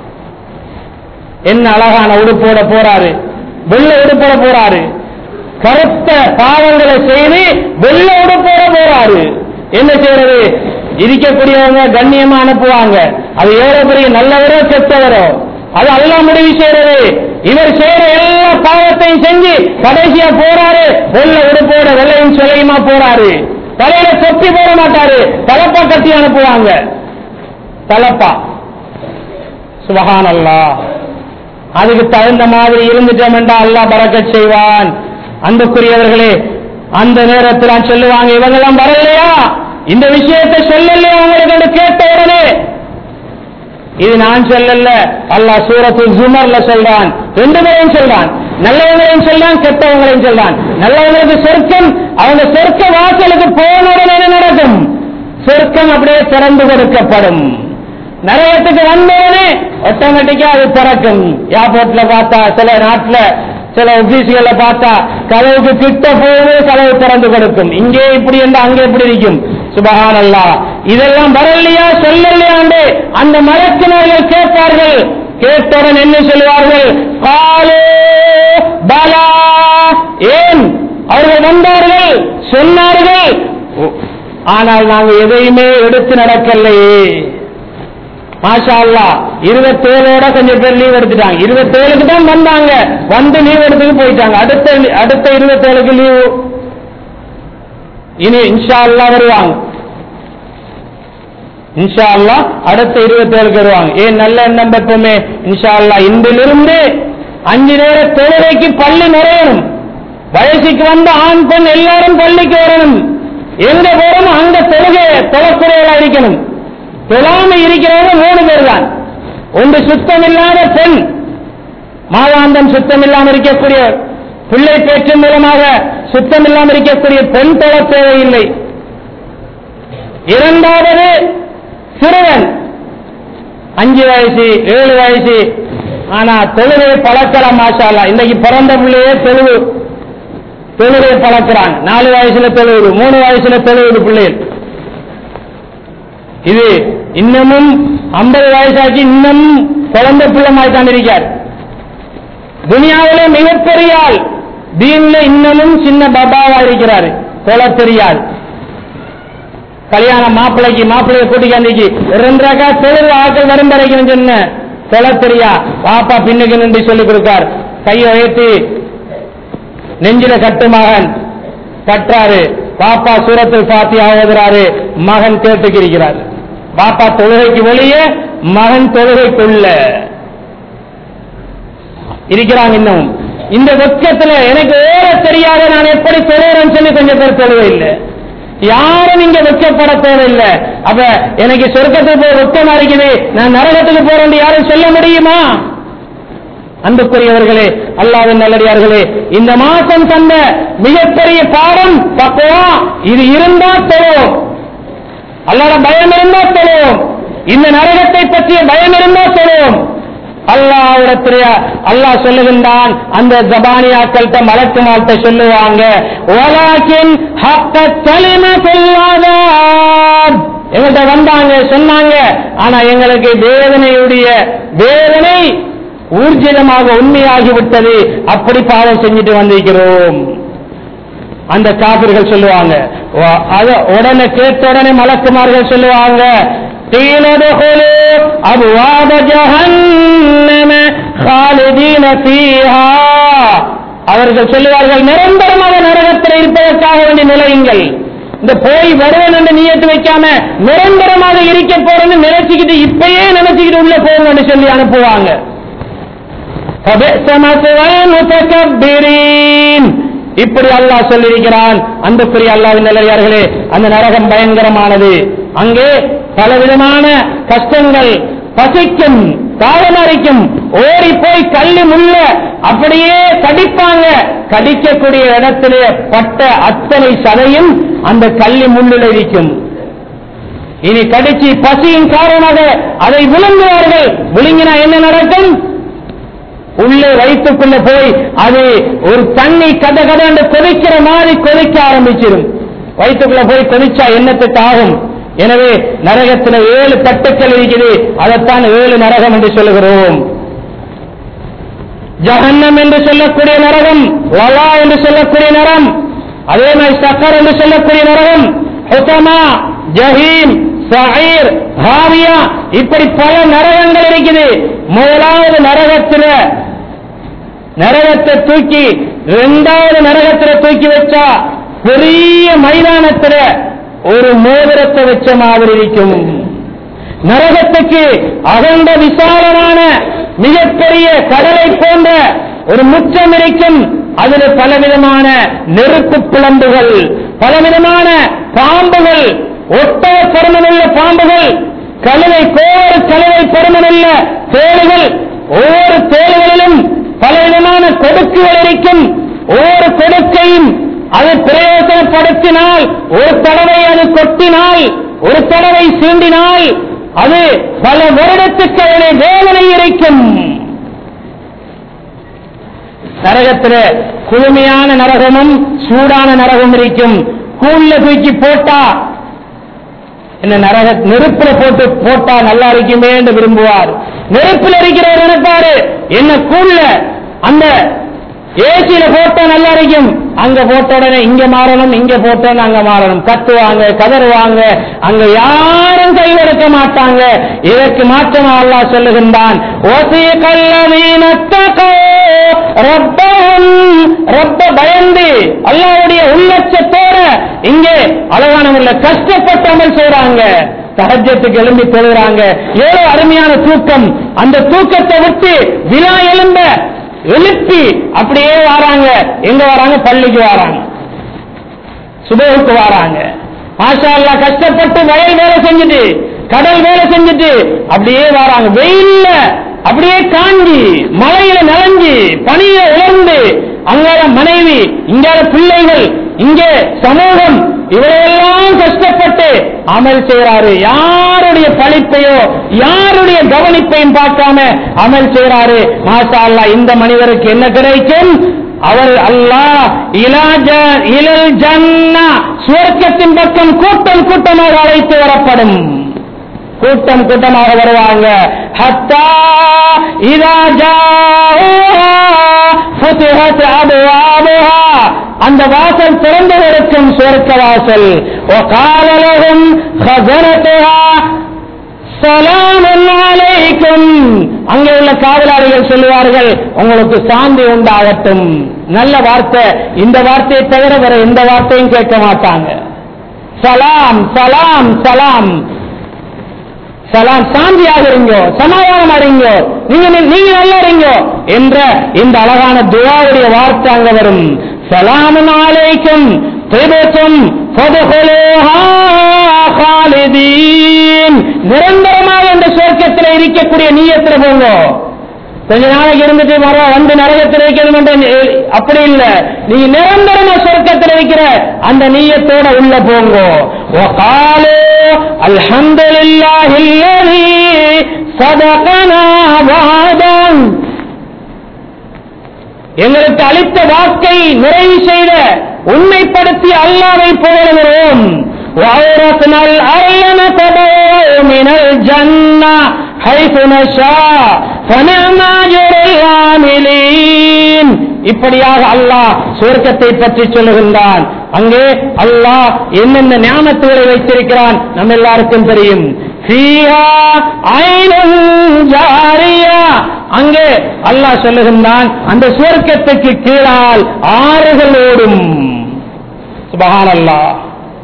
என்ன அழகான உடுப்போட போறாரு வெள்ள உடுப்போட போறாரு கருத்த பாவங்களை செய்து வெள்ள உடுப்போட போறாரு என்ன செய்யறது இருக்கக்கூடியவங்க கண்ணியமா அனுப்புவாங்க அது எவ்வளவு பெரிய நல்லவரோ கெட்டவரோ அது எல்லாம் முடிவு செய்யறது இவர் செய்யற எல்லா பாவத்தையும் செஞ்சு கடைசியா போறாரு வெள்ள உடுப்போட வெள்ளையும் சொல்லையுமா போறாரு தலையில தொப்பி போட மாட்டாரு தலப்பா கட்டி அனுப்புவாங்க தலப்பா சுபஹான் அதுக்கு தகுந்த மாதிரி இருந்துட்டோம் என்றால் அல்லாஹ் பறக்கச் செய்வான் அன்புக்குரியவர்களே அந்த நேரத்தில் நான் சொல்லுவாங்க இவங்கெல்லாம் வரலையா இந்த விஷயத்தை சொல்லலையா உங்களுக்கு என்று கேட்ட உடனே இது நான் சொல்லல அல்லாஹ் சூரத்து ஜுமர்ல சொல்றான் ரெண்டு பேரையும் சொல்றான் நல்லவங்களையும் சொல்றான் கெட்டவங்களையும் சொல்றான் நல்லவங்களுக்கு சொர்க்கம் அவங்க சொர்க்க வாசலுக்கு போன உடனே என்ன நடக்கும் சொர்க்கம் அப்படியே திறந்து கொடுக்கப்படும் நரகத்துக்கு வந்தோடனே ஆட்டோமேட்டிக்கா அது திறக்கும் ஏர்போர்ட்ல பார்த்தா சில நாட்டுல சில ஆபீஸ்களை பார்த்தா கதவுக்கு கிட்ட போது கதவு திறந்து கொடுக்கும் இங்கே இப்படி என்று அங்கே இப்படி இருக்கும் சுபஹானல்லா இதெல்லாம் வரலையா சொல்லலையாண்டு அந்த மலக்கினர்கள் கேட்பார்கள் கேட்டவுடன் என்ன சொல்லுவார்கள் காலே பலா ஏன் அவர்கள் வந்தார்கள் சொன்னார்கள் ஆனால் நாங்கள் எதையுமே எடுத்து நடக்கலையே மாஷா அல்லா இருபத்தேழோட கொஞ்சம் பேர் லீவ் எடுத்துட்டாங்க இருபத்தேழுக்கு தான் வந்தாங்க வந்து லீவ் எடுத்துட்டு போயிட்டாங்க அடுத்த அடுத்த இருபத்தேழுக்கு லீவு இனி இன்ஷா அல்லா வருவாங்க இன்ஷா அல்லா அடுத்த இருபத்தேழுக்கு வருவாங்க ஏன் நல்ல எண்ணம் பெற்றோமே இன்ஷா அல்லா இன்றிலிருந்து அஞ்சு நேர தொழுகைக்கு பள்ளி நிறையணும் வயசுக்கு வந்த ஆண் பெண் எல்லாரும் பள்ளிக்கு வரணும் எங்க போறோமோ அங்க தொழுகை தொழக்கூடியவர்களா இருக்கணும் தொழாம இருக்கிறவங்க மூணு பேர் தான் ஒன்று சுத்தம் இல்லாத பெண் மாதாந்தம் சுத்தம் இல்லாமல் இருக்கக்கூடிய பிள்ளை பேச்சு மூலமாக சுத்தம் இல்லாமல் இருக்கக்கூடிய பெண் தொழ தேவையில்லை இரண்டாவது சிறுவன் அஞ்சு வயசு ஏழு வயசு ஆனா தொழுகை பழக்கலாம் மாஷாலா இன்னைக்கு பிறந்த பிள்ளையே தொழுவு தொழுகை பழக்கிறான் நாலு வயசுல தொழுவுது மூணு வயசுல தொழுவுது பிள்ளைகள் இது இன்னமும் ஐம்பது வயசாக்கி இன்னும் குழந்தை பிள்ளமாய் தான் இருக்கார் துனியாவிலே மிகப்பெரிய ஆள் தீன்ல இன்னமும் சின்ன பாபாவா இருக்கிறாரு தொலை தெரியாது கல்யாணம் மாப்பிள்ளைக்கு மாப்பிள்ளைய கூட்டிக்கு அன்னைக்கு ரெண்டு ரகா தொழில் ஆக்கள் வரும் வரைக்கும் சொன்ன தொலை தெரியா பாப்பா பின்னுக்கு நின்று சொல்லிக் கொடுக்கார் கையை உயர்த்தி நெஞ்சில கட்டு மகன் கட்டுறாரு பாப்பா சூரத்தில் பாத்தி ஆகுகிறாரு மகன் கேட்டுக்கிறார் பாப்பா தொழுகைக்கு வெளியே மகன் தொழுகைக்குள்ள இருக்கிறாங்க இன்னும் இந்த வெட்கத்துல எனக்கு ஓர தெரியாத நான் எப்படி தொழுகிறேன்னு சொல்லி கொஞ்சம் பேர் தொழுவே இல்லை யாரும் இங்க வெட்கப்பட தேவையில்லை அப்ப எனக்கு சொர்க்கத்துக்கு போய் வெட்கமா இருக்குது நான் நரகத்துக்கு போறேன் யாரும் சொல்ல முடியுமா அன்புக்குரியவர்களே அல்லாவின் நல்லடியார்களே இந்த மாசம் தந்த மிகப்பெரிய பாடம் தக்குவா இது இருந்தா தொழுவோம் அல்லாட பயம் இருந்தா தொழுவோம் இந்த நரகத்தை பற்றிய பயம் இருந்தா தொழுவோம் அல்லாவிடத்திலே அல்லாஹ் சொல்லுகின்றான் அந்த ஜபானியாக்கள்கிட்ட மலக்கு மாட்ட சொல்லுவாங்க ஓலாக்கின் ஹக்க கலிம சொல்லாதார் எங்கள்கிட்ட வந்தாங்க சொன்னாங்க ஆனா எங்களுக்கு வேதனையுடைய வேதனை ஊர்ஜிதமாக உண்மையாகிவிட்டது அப்படி பாவம் செஞ்சுட்டு வந்திருக்கிறோம் அந்த காபிர்கள் சொல்லுவாங்க வ- அத உடனே கேட்ட உடனே மலக்குமார்கள் சொல்லுவாங்க قيل ادخلوا أبواب جهنم خالدين فيها அவர்கள் சொல்லுவார்கள் நிரந்தரமாக நரகத்தில் இருப்பதற்காக வேண்டி நிலையுங்கள் இந்த போய் வருவன் என்று நீயத்து வைக்காம நிரந்தரமாக இருக்க போறேன்னு நினைச்சுக்கிட்டு இப்பயே நினைச்சுக்கிட்டு உள்ள போங்கன்னு சொல்லி அனுப்புவாங்க فبئس مثوى المتكبرين இப்படி அல்லாஹ் சொல்லியிருக்கிறான் அன்புக்குரிய அல்லாவின் நிலையார்களே அந்த நரகம் பயங்கரமானது அங்கே பலவிதமான கஷ்டங்கள் பசிக்கும் காலமறிக்கும் ஓடி போய் கல்லு முள்ள அப்படியே கடிப்பாங்க கடிக்கக்கூடிய இடத்திலே பட்ட அத்தனை சதையும் அந்த கல்லி முள்ளில் இருக்கும் இனி கடிச்சு பசியின் காரணமாக அதை விழுங்குவார்கள் விழுங்கினா என்ன நடக்கும் உள்ளே வயிற்றுக்குள்ள போய் அது ஒரு தண்ணி கத கத என்று கொதிக்கிற மாதிரி கொதிக்க ஆரம்பிச்சிடும் வயிற்றுக்குள்ள போய் கொதிச்சா என்னத்துக்கு ஆகும் எனவே நரகத்தில் ஏழு தட்டுக்கள் இருக்குது அதைத்தான் ஏழு நரகம் என்று சொல்லுகிறோம் ஜஹன்னம் என்று சொல்லக்கூடிய நரகம் வலா என்று சொல்லக்கூடிய நரம் அதே மாதிரி சக்கர் என்று சொல்லக்கூடிய நரகம் ஹுசமா ஜஹீம் சஹீர் ஹாவியா இப்படி பல நரகங்கள் இருக்குது முதலாவது நரகத்தில் நரகத்தை தூக்கி இரண்டாவது நரகத்துல தூக்கி வச்சா பெரிய மைதானத்துல ஒரு மோதிரத்தை வச்ச மாதிரி இருக்கும் நரகத்துக்கு அகண்ட விசாலமான மிகப்பெரிய கடலை போன்ற ஒரு முற்றம் இருக்கும் அதில் பலவிதமான நெருப்பு பிளம்புகள் பலவிதமான பாம்புகள் ஒட்ட பருமனுள்ள பாம்புகள் கழுதை கோர கழுதை பருமனுள்ள தேடுகள் ஒவ்வொரு தேடுகளிலும் பலவிதமான கொடுக்குகள் இருக்கும் ஒவ்வொரு கொடுக்கையும் அது பிரயோசனப்படுத்தினால் ஒரு தடவை அது கொட்டினால் ஒரு தடவை சீண்டினால் அது பல வருடத்துக்கு அதிலே வேதனை இருக்கும் நரகத்தில் குளுமையான நரகமும் சூடான நரகம் இருக்கும் கூல்ல தூக்கி போட்டா இந்த நரக நெருப்புல போட்டு போட்டா நல்லா இருக்குமே என்று விரும்புவார் நெருப்புல இருக்கிறவர் நினைப்பாரு என்ன கூல்ல அந்த ஏசியில போட்டா நல்லா இருக்கும் அங்க போட்ட உடனே இங்க மாறணும் இங்க போட்டோன்னு அங்க மாறணும் கத்துவாங்க கதறுவாங்க அங்க யாரும் கைவெடுக்க மாட்டாங்க இதற்கு மாற்றமா அல்லாஹ் சொல்லுகின்றான் ரப்ப பயந்து அல்லாவுடைய உள்ளச்சத்தோட இங்கே அழகான உள்ள கஷ்டப்பட்டு அமல் செய்றாங்க தகஜத்துக்கு எழும்பி தொழுகிறாங்க ஏதோ அருமையான தூக்கம் அந்த தூக்கத்தை விட்டு விழா எழும்ப எழுப்பி அப்படியே வராங்க எங்க வராங்க பள்ளிக்கு வராங்க சுபேவுக்கு வராங்க மாஷா அல்லா கஷ்டப்பட்டு வயல் வேலை செஞ்சுட்டு கடல் வேலை செஞ்சுட்டு அப்படியே வராங்க வெயில்ல அப்படியே காஞ்சி மழையில நனைஞ்சு பனியில உலர்ந்து அங்கால மனைவி இங்கால பிள்ளைகள் இங்கே சமூகம் இவரையெல்லாம் கஷ்டப்பட்டு அமல் செய்யறாரு யாருடைய பழிப்பையோ யாருடைய கவனிப்பையும் பார்க்காம அமல் செய்யறாரு மாஷா அல்லா இந்த மனிதருக்கு என்ன கிடைக்கும் அவர் அல்லாஹ் இலாஜ இலல் ஜன்னா சுவர்க்கத்தின் பக்கம் கூட்டம் கூட்டமாக அழைத்து வரப்படும் கூட்டம் கூட்டமாக வருவாங்க ஹத்தா இதா ஜாஊஹா ஃபுதிஹத் அப்வாபுஹா அந்த வாசல் திறந்து இருக்கும் சுவர்க்க வாசல் وقال لهم خزنتها சலாமுன் அலைக்கும் அங்கே உள்ள காவலாளிகள் சொல்லுவார்கள் உங்களுக்கு சாந்தி உண்டாகட்டும் நல்ல வார்த்தை இந்த வார்த்தையை தவிர வேற எந்த வார்த்தையும் கேட்க மாட்டாங்க சலாம் சலாம் சலாம் சலாம் சாந்தியாக இருங்கோ சமாதானம் அறிங்கோ நீங்க நீங்க நல்லா இருங்கோ என்ற இந்த அழகான துவாவுடைய வார்த்தை அங்க வரும் சலாமுன் அலைக்கும் திபத்தும் நிரந்தரமாக இந்த சொர்க்கத்தில் இருக்கக்கூடிய நீயத்தில் போங்க கொஞ்ச நாளைக்கு இருந்துட்டு மர வந்து நரகத்தில் வைக்கணும் அப்படி இல்ல நீ நிரந்தரமா சொர்க்கத்தில் இருக்கிற அந்த நீயத்தோட உள்ள போங்க அல்ஹம்துலில்லாஹி சதகனா வாதம் எங்களுக்கு அளித்த வாக்கை நிறைவு செய்த உண்மைப்படுத்தி அல்லாவை புகழுகிறோம் وأورثنا الأرض نتبوأ من الجنة حيث نشاء فنعم أجر العاملين இப்படியாக அல்லாஹ் சுவர்க்கத்தை பற்றி சொல்லுகின்றான் அங்கே அல்லாஹ் என்னென்ன ஞானத்துகளை வைத்திருக்கிறான் நம்ம எல்லாருக்கும் தெரியும் ஃபீஹா ஐனுன் ஜாரியா அங்கே அல்லாஹ் சொல்லுகின்றான் அந்த சுவர்க்கத்துக்கு கீழால் ஆறுகள் ஓடும் சுபஹானல்லாஹ்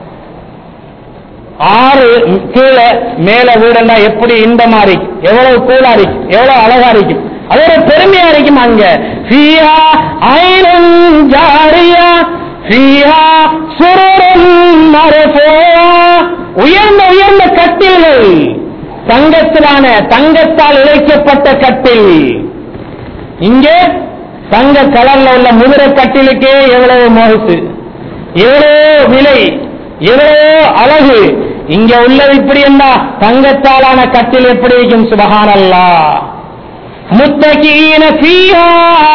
ஆறு கீழே மேல வீடுண்டா எப்படி இன்பமா இருக்கும் எவ்வளவு கூலா இருக்கும் எவ்வளவு அழகா இருக்கும் அது ஒரு பெருமையா இருக்கும் அங்க ஃபீஹா ஐனுன் ஜாரியா ஃபீஹா சுருரும் மரஃபூஆ உயர்ந்த உயர்ந்த கட்டில்கள் தங்கத்திலான தங்கத்தால் இழைக்கப்பட்ட கட்டில் இங்கே தங்க கலர்ல உள்ள முதிரை கட்டிலுக்கே எவ்வளவு மோசு எவ்வளவு விலை எவ்வளவு அழகு இங்க உள்ளது இப்படி என்ன தங்கத்தாலான கட்டில் எப்படி இருக்கும் சுபஹானல்லா முத்தகீன ஃபீஹா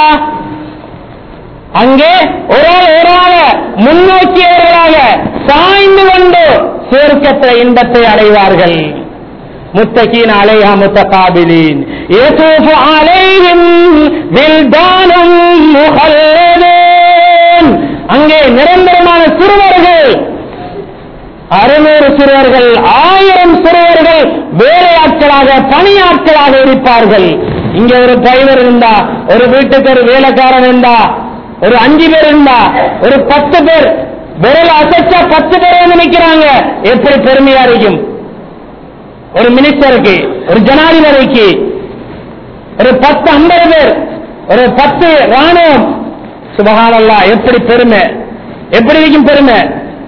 அங்கே ஒரு ஆள் ஒரு ஆள முன்னோக்கியவர்களாக சாய்ந்து கொண்டு சுவர்க்கத்தை இன்பத்தை அடைவார்கள் முத்தகீன் அலைஹா முத்தகாபிலீன் யதூஃபு அலைஹிம் வில்தானும் முஹல்லதூன் அங்கே நிரந்தரமான சிறுவர்கள் அறுநூறு சிறுவர்கள் ஆயிரம் சிறுவர்கள் வேலையாட்களாக பணியாட்களாக இருப்பார்கள் இங்க ஒரு டிரைவர் இருந்தா ஒரு வீட்டுக்கு ஒரு வேலைக்காரன் இருந்தா ஒரு அஞ்சு பேர் இருந்தா ஒரு பத்து பேர் விரல் அசைச்சா பத்து பேர் வந்து நிக்கிறாங்க எப்படி பெருமையா இருக்கும் ஒரு மினிஸ்டருக்கு ஒரு ஜனாதிபதிக்கு ஒரு பத்து ஐம்பது பேர் ஒரு பத்து ராணுவம் சுபகானல்லா எப்படி பெருமை எப்படி இருக்கும் பெருமை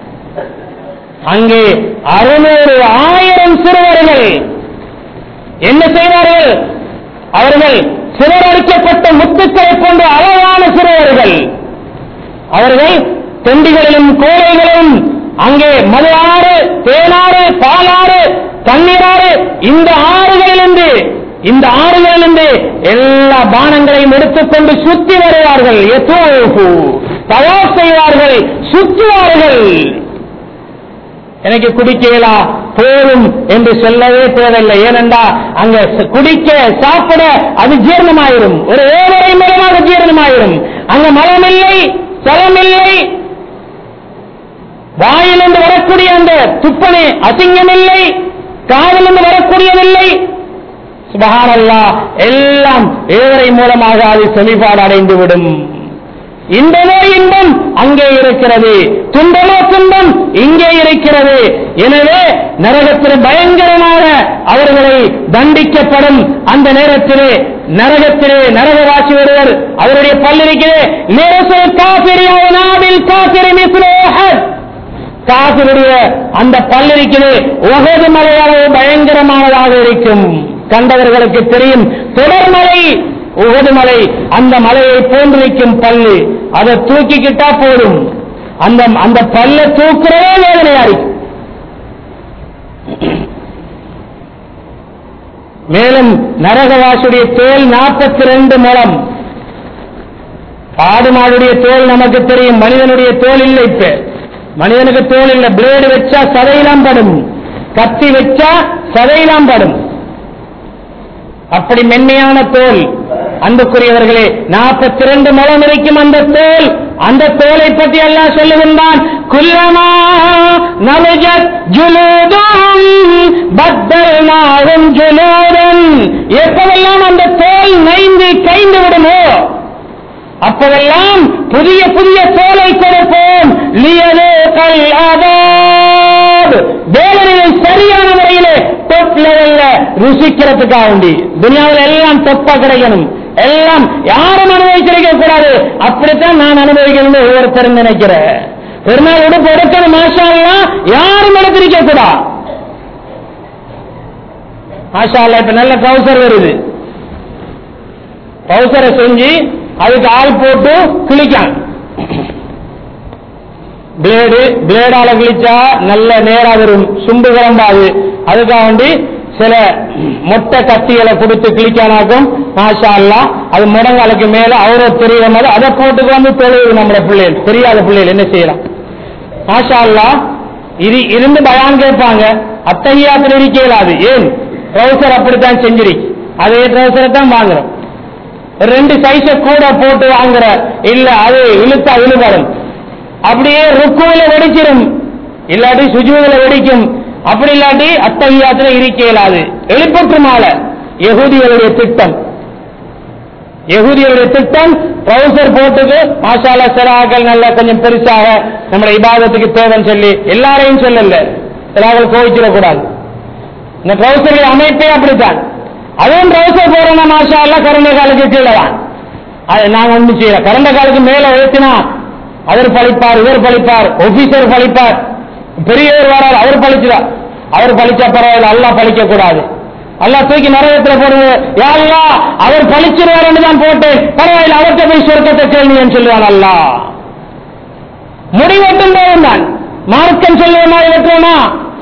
அங்கே அறுநூறு ஆயிரம் சிறுவர்கள் என்ன செய்வார்கள் அவர்கள் சிதறடிக்கப்பட்ட முத்துக்களை போன்ற அழகான சிறுவர்கள் அவர்கள் தொண்டிகளிலும் கோழைகளும் அங்கே மது ஆறு தேனாறு பாலாறு தண்ணீராறு இந்த ஆறுகளிலிருந்து இந்த ஆறுகளிலிருந்து எல்லா பானங்களையும் எடுத்துக்கொண்டு சுத்தி வருவார்கள் எத்தோஹு தவா செய்வார்கள் சுற்றுவார்கள் எனக்கு குடிக்கலா போதும் என்று சொல்லவே தேவையில்லை ஏனென்றா அங்க ச- குடிக்க சாப்பிட அது ஜீரணமாயிரும் ஒரு ஏழரை மூலமாக ஜீரணமாயிரும் அங்க மலமில்லை சலமில்லை வாயிலிருந்து வரக்கூடிய அந்த துப்பனை அசிங்கமில்லை காதிலிருந்து வரக்கூடியதில்லை சுபஹானல்லா எல்லாம் ஏழரை மூலமாக அது செழிப்பாடு அடைந்து விடும் இன்பமோ இன்பம் அங்கே இருக்கிறது துன்பமோ துன்பம் இங்கே இருக்கிறது எனவே நரகத்தில் பயங்கரமாக அவர்களை தண்டிக்கப்படும் அந்த நேரத்திலே நரகத்திலே நரகவாசி ஒருவர் அவருடைய பல்லிருக்கிறே நிரசு காபிரியாவில் காபிரி மிஸ்லேஹத் காபிருடைய அந்த பல்லிருக்கிறது உகது மலையளவு பயங்கரமானதாக இருக்கும் கண்டவர்களுக்கு தெரியும் தொடர்மலை உகது மலை அந்த மலையை போன்றிருக்கும் பல்லு அதை தூக்கிக்கிட்டா போதும் அந்த அந்த பல்ல தூக்குறதே வேதனையா இருக்கும் மேலும் நரகவாசுடைய தோல் நாற்பத்தி ரெண்டு முழம் ஆடு மாடுடைய தோல் நமக்கு தெரியும் மனிதனுடைய தோல் இல்லை இப்ப மனிதனுக்கு தோல் இல்லை பிளேடு வச்சா சதையெல்லாம் படும் கத்தி வச்சா சதையெல்லாம் படும் அப்படி மென்மையான தோல் அன்புக்குரியவர்களே நாற்பத்தி ரெண்டு முழம் இருக்கும் அந்த தோல் அந்த தோலை பற்றி எல்லாம் சொல்லுகின்றான் குல்லமா நவஜத் ஜுலூதும் பத்தல்நாகும் ஜுலூதன் எப்பவெல்லாம் அந்த தோல் நைந்து கைந்து விடுமோ அப்பவெல்லாம் புதிய புதிய தோலை கொடுப்போம் லியதேகல் அதாப் வேதனையை சரியான முறையிலே டொப் லெவல்ல ருசிக்கிறதுக்காக வேண்டி துனியாவில் எல்லாம் தொப்பா கிடைக்கணும் எல்லாம் யாரும் அனுபவிச்சிருக்க கூடாது அப்படித்தான் நான் அனுபவிக்கணும்னு ஒவ்வொருத்தரும் நினைக்கிறேன் பெருநாள் உடுப்பு எடுக்கணும் மாஷா அல்லாஹ், யாரும் எடுத்திருக்க கூடாது மாஷா அல்லாஹ், இப்ப நல்ல கவுசர் வருது கவுசரை செஞ்சு அதுக்கு ஆள் போட்டு கிழிக்கான் பிளேடு பிளேடால கிழிச்சா நல்ல நேரா வரும் சுண்டு கிளம்பாது அதுக்காக வேண்டி சில மொட்டை கத்திகளை கொடுத்து கிழிக்கானாக்கும் மாஷா அல்லாஹ் அது முடங்காலுக்கு மேல அவரோ தெரியற மாதிரி அதை போட்டுக்கு வந்து தொழுது நம்மளோட பிள்ளைகள் தெரியாத பிள்ளைகள் என்ன செய்யலாம் மாஷா அல்லாஹ் இது இருந்து பயான் கேட்பாங்க அத்தகையாத்தில் இருக்க இயலாது ஏன் ட்ரௌசர் அப்படித்தான் செஞ்சிருக்கு அதே ட்ரௌசரை தான் வாங்குறோம் ரெண்டு சைஸ கூட போட்டு வாங்குற இல்ல அது இழுத்தா இழுபடும் அப்படியே ருக்குவில வெடிச்சிடும் இல்லாட்டி சுஜுவில வெடிக்கும் அப்படி இல்லாட்டி அத்தகையாத்துல இருக்க இயலாது எழுப்பற்று மாலை யகூதிகளுடைய திட்டம் யகூதியருடைய திட்டம் ட்ரௌசர் போட்டுக்கு மாஷாலா சிலாக்கள் நல்ல கொஞ்சம் பெருசாக நம்முடைய இபாதத்துக்கு தேவைன்னு சொல்லி எல்லாரையும் சொல்லல சிலாக்கள் கோவிச்சிடக்கூடாது இந்த ட்ரௌசருடைய அமைப்பே அப்படித்தான் அதுவும் ட்ரௌசர் போறோம்னா மாஷா எல்லாம் கரண்ட காலுக்கு கீழே தான் அது நாங்க ஒண்ணு செய்யல கரண்ட காலுக்கு மேல ஏத்தினா அவர் பழிப்பார் இவர் பழிப்பார் ஆபீசர் பழிப்பார் பெரியவர் வரார் அவர் பழிச்சுதா அவர் பழிச்சா பரவாயில்ல அல்லாஹ் பழிக்க கூடாது அல்லாஹ் தூக்கி நரகத்துல போடுங்க யா அல்லாஹ் அவர் பழிச்சிருவாருன்னு தான் போட்டேன் பரவாயில்ல அவர்கிட்ட போய் சொர்க்கத்தை கேள்வின்னு சொல்லுவான் அல்லாஹ் முடிவெட்டும் போதும் தான் மார்க்கம் சொல்லுவ மாதிரி வெட்டுவோமா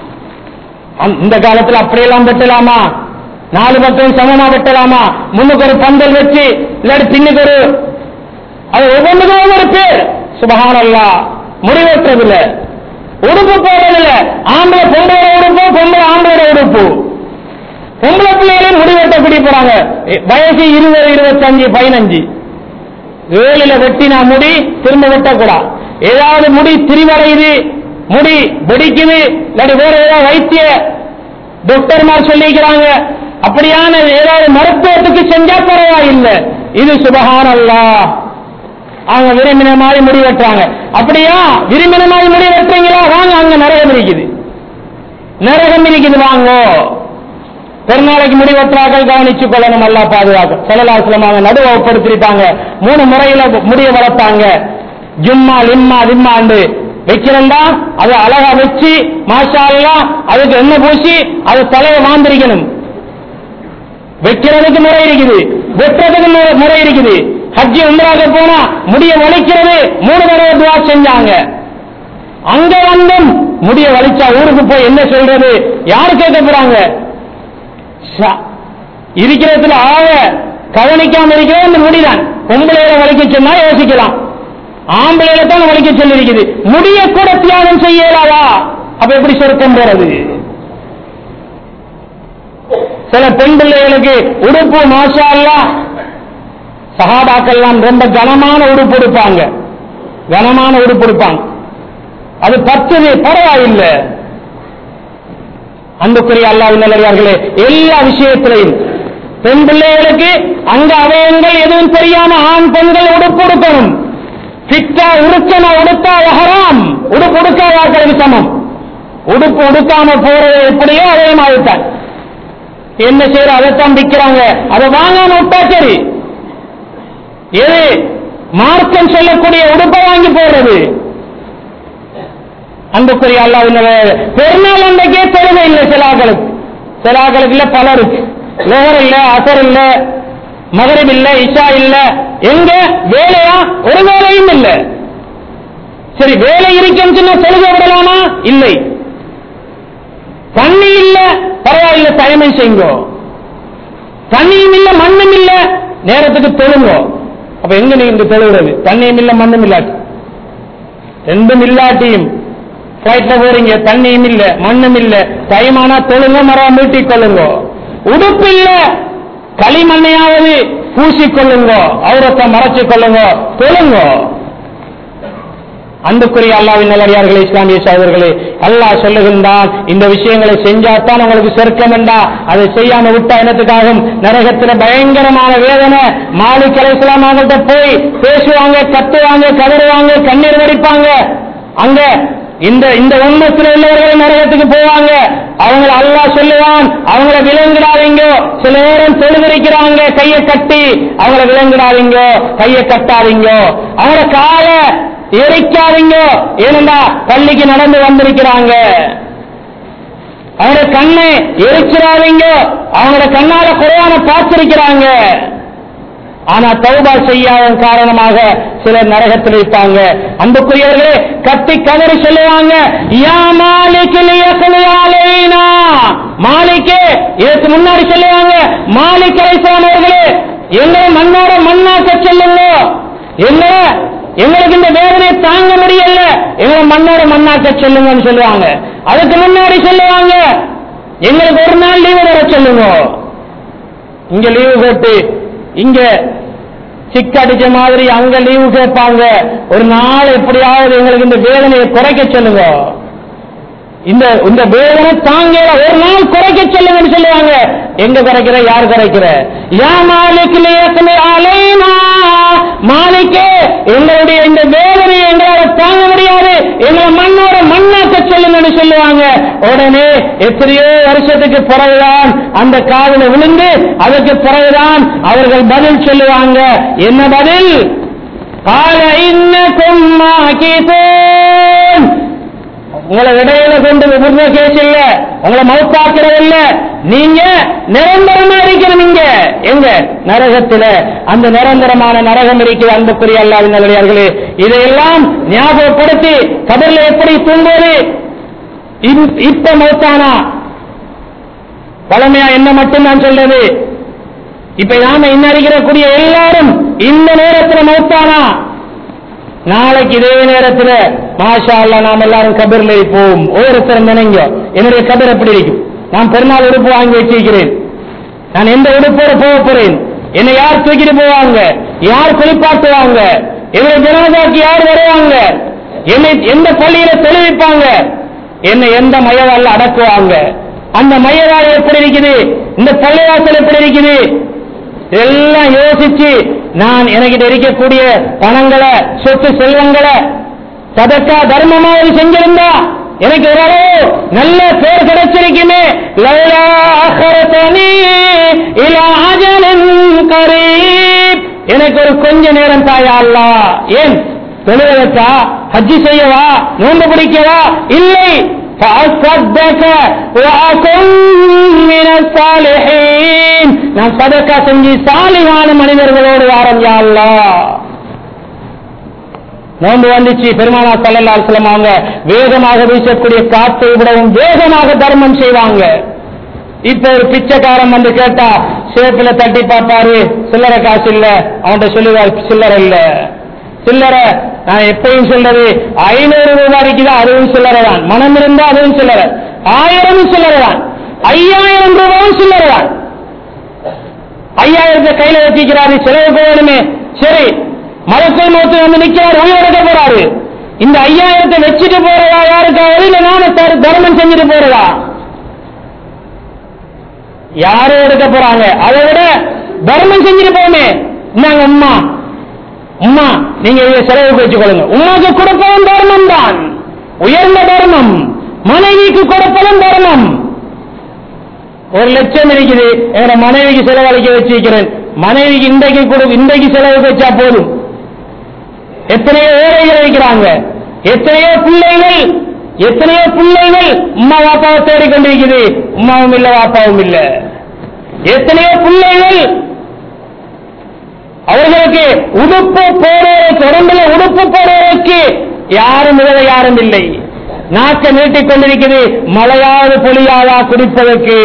அந்த- இந்த காலத்துல அப்படியெல்லாம் வெட்டலாமா நாலு பக்கம் சமமா வெட்டலாமா முன்னுக்கு ஒரு பந்தல் வச்சு இல்லாட்டி பின்னுக்கு ஒரு அது ஒவ்வொன்றுக்கும் ஒவ்வொரு பேர் சுபஹானல்லா முடிவெட்டுறதில்ல உடுப்பு போடுறதில்ல ஆம்பளை பொம்பளை உடுப்பு பொம்பளை ஆம்பளை உடுப்பு பொம்பளை பிள்ளைகளையும் முடிவெட்ட கூடி போறாங்க எ- வயசு இருபது இருபத்தஞ்சு பதினஞ்சு ஏழுல வெட்டினா முடி திரும்ப வெட்டக்கூடாது ஏதாவது முடி திரிவடையுது முடி வெடிக்குது இல்லாட்டி வேற ஏதாவது வைத்திய டாக்டர்மார் சொல்லிக்கிறாங்க அப்படியான ஏதாவது மருத்துவத்துக்கு செஞ்சா பரவாயில்லை இது சுபஹான் அல்லாஹ் அவங்க விரும்பின மாதிரி முடி வெட்டுறாங்க அப்படியா விரும்பின மாதிரி முடி வெட்டுறீங்களா வாங்க அங்க நரகம் இருக்குது நரகம் இருக்குது வாங்க பெருநாளைக்கு முடி வெட்டுறாக்கள் கவனிச்சு கொள்ளணும் நல்லா பாதுகாக்க செலலாசிலமாக நடுவப்படுத்திட்டாங்க மூணு முறையில முடிய வளர்த்தாங்க ஜும்மா லிம்மா லிம்மாண்டு வைக்கிறந்தா அதை அழகா வச்சு மாஷா அல்லாஹ் அதுக்கு எண்ணெய் பூசி அது தலையை வாந்திரிக்கணும் வைக்கிறதுக்கு முறை இருக்குது வெட்டுறதுக்கு மு- முறை இருக்குது ஹஜ்ஜி உம்ராக போனா முடிய வலிக்கிறது மூணு தடவை துவா செஞ்சாங்க அங்க வந்தும் முடிய வலிச்சா ஊருக்கு போய் என்ன சொல்றது யாரு கேட்க போறாங்க ச- இருக்கிறதுல ஆக கவனிக்காம இருக்கிறது இந்த முடிதான் பொம்பளையில வலிக்க சொன்னா யோசிக்கலாம் ஆம்பளையில தான் வலிக்க சொல்லி இருக்குது முடிய கூட தியாகம் செய்யலாவா அப்ப எப்படி சொர்க்கம் போறது சில பெண் பிள்ளைகளுக்கு உடுப்பு மாஷா அல்லாஹ் சஹாபாக்கெல்லாம் ரொம்ப கனமான உடுப்பு உடுப்பாங்க கனமான உடுப்பு உடுப்பாங்க அது பத்துது பரவாயில்லை அன்புக்குரிய அல்லாஹ் நல்லவர்களே எல்லா விஷயத்திலையும் பெண் பிள்ளைகளுக்கு அங்க அவயங்கள் எதுவும் தெரியாம ஆண் பெண்கள் உடுப்பு உடுக்கணும் பித்தா உடுக்கன உடுத்தா ஹராம் உடுப்பு உடுக்காதாக்களுக்கு சமம் உடுப்பு உடுக்காம போறது எப்படியோ அதே மாதிரி தான் என்ன செய்யற அதைத்தான் விற்கிறாங்க அதை வாங்காம விட்டா சரி எது மார்க்கம் சொல்லக்கூடிய உடுப்பை வாங்கி போடுறது அன்புக்குரிய அல்லாஹ் பெருநாள் அன்றைக்கே தொழுகை இல்லை சிலாக்களுக்கு சிலாக்களுக்கு இல்ல பலருக்கு லோகர் இல்ல அசர் இல்ல மகரிப் இல்ல இஷா இல்ல எங்க வேலையா ஒரு வேலையும் இல்ல சரி வேலை இருக்குன்னு சொன்னா தொழுகை விடலாமா இல்லை தண்ணி இல்ல பரவாயில்ல தயமை செய்யுங்கோ தண்ணியும் இல்ல மண்ணும் இல்ல நேரத்துக்கு தொழுங்கோ அப்ப எங்க நீங்க தொழுகிறது தண்ணியும் இல்ல மண்ணும் இல்லாட்டி ரெண்டும் இல்லாட்டியும் பிளைட்ல போறீங்க தண்ணியும் இல்ல மண்ணும் இல்ல டைமானா தொழுங்க மரம் மீட்டிக் கொள்ளுங்க உடுப்பு இல்ல களிமண்ணையாவது பூசிக்கொள்ளுங்க அவரத்தை மறைச்சு கொள்ளுங்க தொழுங்க அன்புக்குரிய அல்லாவின் நல்லடியார்களே இஸ்லாமிய சகோதரர்களே அல்லாஹ் சொல்லுகின்றான் இந்த விஷயங்களை செஞ்சாத்தான் உங்களுக்கு சொர்க்கம் என்றா அதை செய்யாம விட்டா என்னத்துக்காகும் நரகத்துல பயங்கரமான வேதனை மாலிக் அலைஹிஸ்ஸலாம் அவங்கள்ட்ட போய் பேசுவாங்க கத்துவாங்க கதறுவாங்க கண்ணீர் வடிப்பாங்க அங்க இந்த இந்த உண்மத்தில் உள்ளவர்கள் நரகத்துக்கு போவாங்க அவங்கள அல்லாஹ் சொல்லுவான் அவங்கள விலங்கிடாதீங்க சில நேரம் தொழுதிருக்கிறாங்க கையை கட்டி அவங்கள விலங்கிடாதீங்க கையை கட்டாதீங்க அவங்கள காலை எரிக்காதீங்க ஏனென்றா பள்ளிக்கு நடந்து வந்திருக்கிறாங்க அவங்களோட கண்ணை எரிச்சிடாதீங்க அவங்களோட கண்ணால குறையான பார்த்திருக்கிறாங்க ஆனா தௌபா செய்யாத காரணமாக சிலர் நரகத்தில் இருப்பாங்க அன்புக்குரியவர்களே கத்தி கதறி சொல்லுவாங்க யா மாலிக் லியக்லியாலைனா மாலிக்கே இதற்கு முன்னாடி சொல்லுவாங்க மாலிக் அலைஹிஸ்ஸலாம் அவர்களே எங்களை மண்ணோட மண்ணாக்க சொல்லுங்க எங்களை எங்களுக்கு இந்த வேதனை தாங்க முடியல எங்களை மண்ணோட மண்ணாக்க சொல்லுங்கன்னு சொல்லுவாங்க அதுக்கு முன்னாடி சொல்லுவாங்க எங்களுக்கு ஒரு நாள் லீவு தர சொல்லுங்க இங்க லீவு போட்டு இங்க சிக்க அடிச்ச மாதிரி அங்க லீவு கேட்பாங்க ஒரு நாள் எப்படியாவது எங்களுக்கு இந்த வேதனையை குறைக்க சொல்லுங்க இந்த இந்த வேதனை தாங்கல ஒரு நாள் குறைக்க சொல்லுங்கன்னு சொல்லுவாங்க எங்க குறைக்கிற யார் குறைக்கிற யா மாலிக் லியக்னி அலைனா மாலிக்கே எங்களுடைய இந்த வேதனையை எங்களால் தாங்க முடியாது எங்களை மண்ணோட மண்ணாக்க சொல்லுங்கன்னு சொல்லுவாங்க உடனே எத்தனையோ வருஷத்துக்கு பிறகுதான் அந்த காதல விழுந்து அதுக்கு பிறகுதான் அவர்கள் பதில் சொல்லுவாங்க என்ன பதில் قال إنكم ماكثون உங்களை இடையில கொண்டு விபூர்ண கேஸ் இல்ல உங்களை மவுத்தாக்கிறது இல்ல நீங்க நிரந்தரமா இருக்கணும் இங்க எங்க நரகத்துல அந்த நிரந்தரமான நரகம் இருக்கிற அன்புக்குரிய அல்லாவின் நல்லடியார்களே இதையெல்லாம் ஞாபகப்படுத்தி கபர்ல எப்படி தூங்குவது இப்- இப்ப மௌத்தானா பழமையா என்ன மட்டும் நான் சொல்றது இப்ப நாம இன்னறிகிறக்கூடிய எல்லாரும் இந்த நேரத்துல மௌத்தானா நாளைக்கு இதே நேரத்துல மாஷா அல்லாஹ் நாம் எல்லாரும் கபர்ல இருப்போம் ஒவ்வொருத்தரும் நினைங்க என்னுடைய கபர் எப்படி இருக்கும் நான் பெருநாள் உடுப்பு வாங்கி வச்சிருக்கிறேன் நான் எந்த உடுப்போட போக போறேன் என்னை யார் தூக்கிட்டு போவாங்க யார் குளிப்பாட்டுவாங்க என்னுடைய ஜனதாக்கு யார் வருவாங்க என்னை எந்த பள்ளியில தெளிவிப்பாங்க என்னை எந்த மையவாள் அடக்குவாங்க அந்த மையவாள் எப்படி இருக்குது இந்த பள்ளிவாசல் எப்படி இருக்குது எல்லாம் யோசிச்சு நான் எனக்கிட்ட இருக்கக்கூடிய பணங்களை சொத்து செல்வங்களை சதக்கா தர்மமாக செஞ்சிருந்தா எனக்கு ஓரளவு நல்ல பேர் கிடைச்சிருக்குமே லவ்லா அஹ்ரதனி இலா அஜலின் கரீப். எனக்கு ஒரு கொஞ்ச நேரம் தாயா அல்லாஹ் ஏன் தொழுவதற்கா ஹஜ்ஜி செய்யவா நோன்பு பிடிக்கவா இல்லை فأصدق وأكن من الصالحين நான் சதக்கா செஞ்சு சாலிகான மனிதர்களோடு வாரம் யா அல்லாஹ் நோன்பு வந்துச்சு பெருமானா சல்லல்லா அலுவலம் அவங்க வேகமாக வீசக்கூடிய காற்றை விடவும் வேகமாக தர்மம் செய்வாங்க இப்ப ஒரு பிச்சைக்காரன் வந்து கேட்டா சேத்துல தட்டி பார்ப்பாரு சில்லறை காசு இல்ல அவன்கிட்ட சொல்லுவார் சில்லறை இல்ல சில்லறை நான் எப்பயும் சொல்றது ஐநூறு ரூபாய்க்கு தான் அதுவும் சில்லறை தான் மனம் இருந்தா அதுவும் சில்லறை ஆயிரம் சில்லறை தான் ஐயாயிரம் ரூபாயும் சில்லறை தான் ஐயாயிரத்தை கையில வச்சிக்கிறாரு செலவுக்கு வேணுமே சரி மலக்கை மௌத்து வந்து நிக்கிறார் உயிரிழக்க போறாரு இந்த ஐயாயிரத்தை வச்சுட்டு போறதா யாருக்காவது இல்ல நாம தர்- தர்மம் செஞ்சுட்டு போறதா யாரு எடுக்க போறாங்க அதை விட தர்மம் செஞ்சுட்டு போமே இந்தாங்க உம்மா உம்மா நீங்க இதை செலவுக்கு வச்சுக்கொள்ளுங்க உமாக்கு கொடுப்பதும் தர்மம் தான் உயர்ந்த தர்மம் மனைவிக்கு கொடுப்பதும் தர்மம் ஒரு லட்சம் இருக்குது எங்க மனைவிக்கு செலவழிக்க வச்சிருக்கிறேன் மனைவிக்கு இன்றைக்கு கொடு இன்றைக்கு செலவுக்கு வச்சா போதும் எத்தனையோ ஏழைகள் இருக்கிறாங்க எத்தனையோ பிள்ளைகள் எத்தனையோ பிள்ளைகள் உம்மா வாப்பாவை தேடிக்கொண்டிருக்குது உம்மாவும் இல்ல வாப்பாவும் இல்ல எத்தனையோ பிள்ளைகள் அவர்களுக்கு உடுப்பு போடுவதற்கு உடம்புல உடுப்பு போடுவதற்கு யாரும் உதவ யாரும் இல்லை நாக்க நீட்டிக் கொண்டிருக்கிறது மழையாவது பொழியாதா குடிப்பதற்கு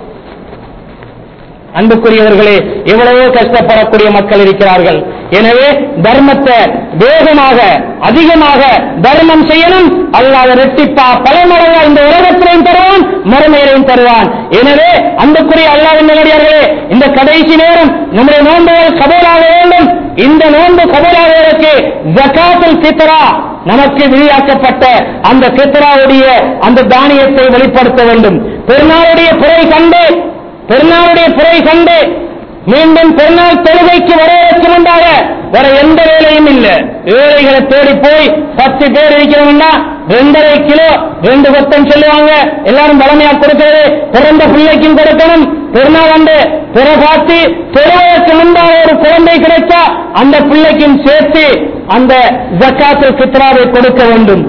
அன்புக்குரியவர்களே எவ்வளவோ கஷ்டப்படக்கூடிய மக்கள் இருக்கிறார்கள் எனவே தர்மத்தை வேகமாக அதிகமாக தர்மம் செய்யணும் அல்லாத ரெட்டிப்பா பல மடங்கா இந்த உலகத்திலையும் தருவான் மறுமையிலையும் தருவான் எனவே அன்புக்குரிய அல்லாவின் நல்லடியார்களே இந்த கடைசி நேரம் நம்முடைய நோன்புகள் கபலாக வேண்டும் இந்த நோன்பு கபலாவதற்கு ஜகாத்துல் சித்ரா நமக்கு விரியாக்கப்பட்ட அந்த சித்ராவுடைய அந்த தானியத்தை வெளிப்படுத்த வேண்டும் பெருநாளுடைய குறை கண்டு பெருநாளுடைய குறை கண்டு மீண்டும் பெருநாள் தொழுகைக்கு வருவதற்கு முன்பாக வேற எந்த வேலையும் இல்ல ஏழைகளை தேடி போய் பத்து பேர் இருக்கிறவங்கன்னா ரெண்டரை கிலோ ரெண்டு கொத்தம் சொல்லுவாங்க எல்லாரும் பலமையா கொடுக்கிறது பிறந்த பிள்ளைக்கும் கொடுக்கணும் பெருநாள் வந்து பிற பார்த்து தொழுவதற்கு முன்பாக ஒரு குழந்தை கிடைச்சா அந்த பிள்ளைக்கும் சேர்த்து அந்த ஜக்காத்து சித்ராவை கொடுக்க வேண்டும்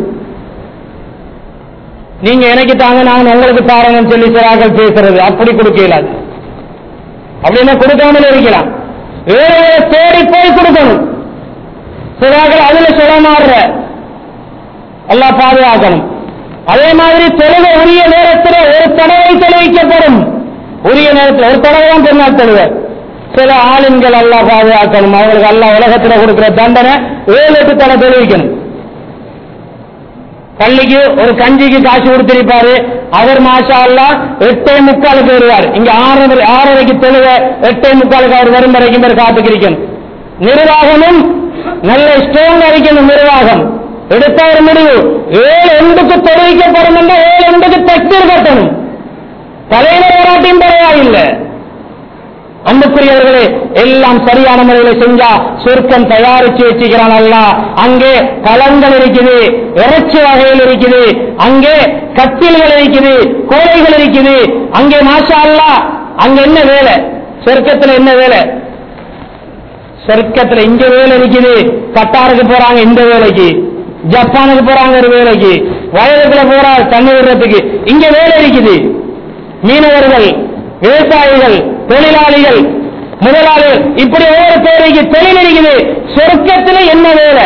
நீங்க எனக்கு தாங்க நான் உங்களுக்கு தாரங்கன்னு சொல்லி சிறார்கள் பேசுறது அப்படி கொடுக்க இயலாது அப்படின்னா கொடுக்காமல் இருக்கலாம் ஏழைகளை தேடி போய் கொடுக்கணும் சிறார்கள் அதுல சுடமாடுற எல்லாம் பாதுகாக்கணும் அதே மாதிரி தொழுகை உரிய நேரத்தில் ஒரு தடவை தெளிவிக்கப்படும் உரிய நேரத்தில் ஒரு தடவை தான் பெருநாள் தொழுகை சில ஆளுங்கள் எல்லாம் பாதுகாக்கணும் அவங்களுக்கு எல்லாம் உலகத்தில் கொடுக்கிற தண்டனை ஏழு எட்டு தடவை தெளிவிக்கணும் பள்ளிக்கு ஒரு கஞ்சிக்கு காசு கொடுத்திருப்பாரு அவர் மாஷா அல்லா எட்டே முக்காலுக்கு வருவார் இங்க ஆறரை ஆறரைக்கு தெளிவ எட்டே முக்காலுக்கு அவர் வரும் வரைக்கும் பேர் காத்துக்கிரிக்கணும் நிர்வாகமும் நல்ல ஸ்ட்ராங் இருக்கணும் நிர்வாகம் எடுத்த ஒரு முடிவு ஏழு எண்டுக்கு தெரிவிக்கப்படும் என்றால் ஏழு எண்டு சேர்த்து இருக்கட்டும் தலைவர் போராட்டம் பரவாயில்லை அன்புக்குரியவர்களே எல்லாம் சரியான முறையில் செஞ்சா சுருக்கம் தயாரிச்சு வச்சுக்கிறான் அல்ல அங்கே களங்கள் இருக்குது இறைச்சி வகைகள் இருக்குது அங்கே கட்டில்கள் இருக்குது கோழைகள் இருக்குது அங்கே மாஷா அல்லா அங்க என்ன வேலை சொர்க்கத்துல என்ன வேலை சொர்க்கத்துல இங்க வேலை இருக்குது கட்டாருக்கு போறாங்க இந்த வேலைக்கு ஜப்பானுக்கு போறாங்க ஒரு வேலைக்கு வயலுக்குள்ள போறாங்க தண்ணி விடுறதுக்கு இங்க வேலை இருக்குது மீனவர்கள் விவசாயிகள் தொழிலாளிகள் முதலாளிகள் இப்படி ஒவ்வொரு பேருக்கு தொழில் இருக்குது சொர்க்கத்துல என்ன வேலை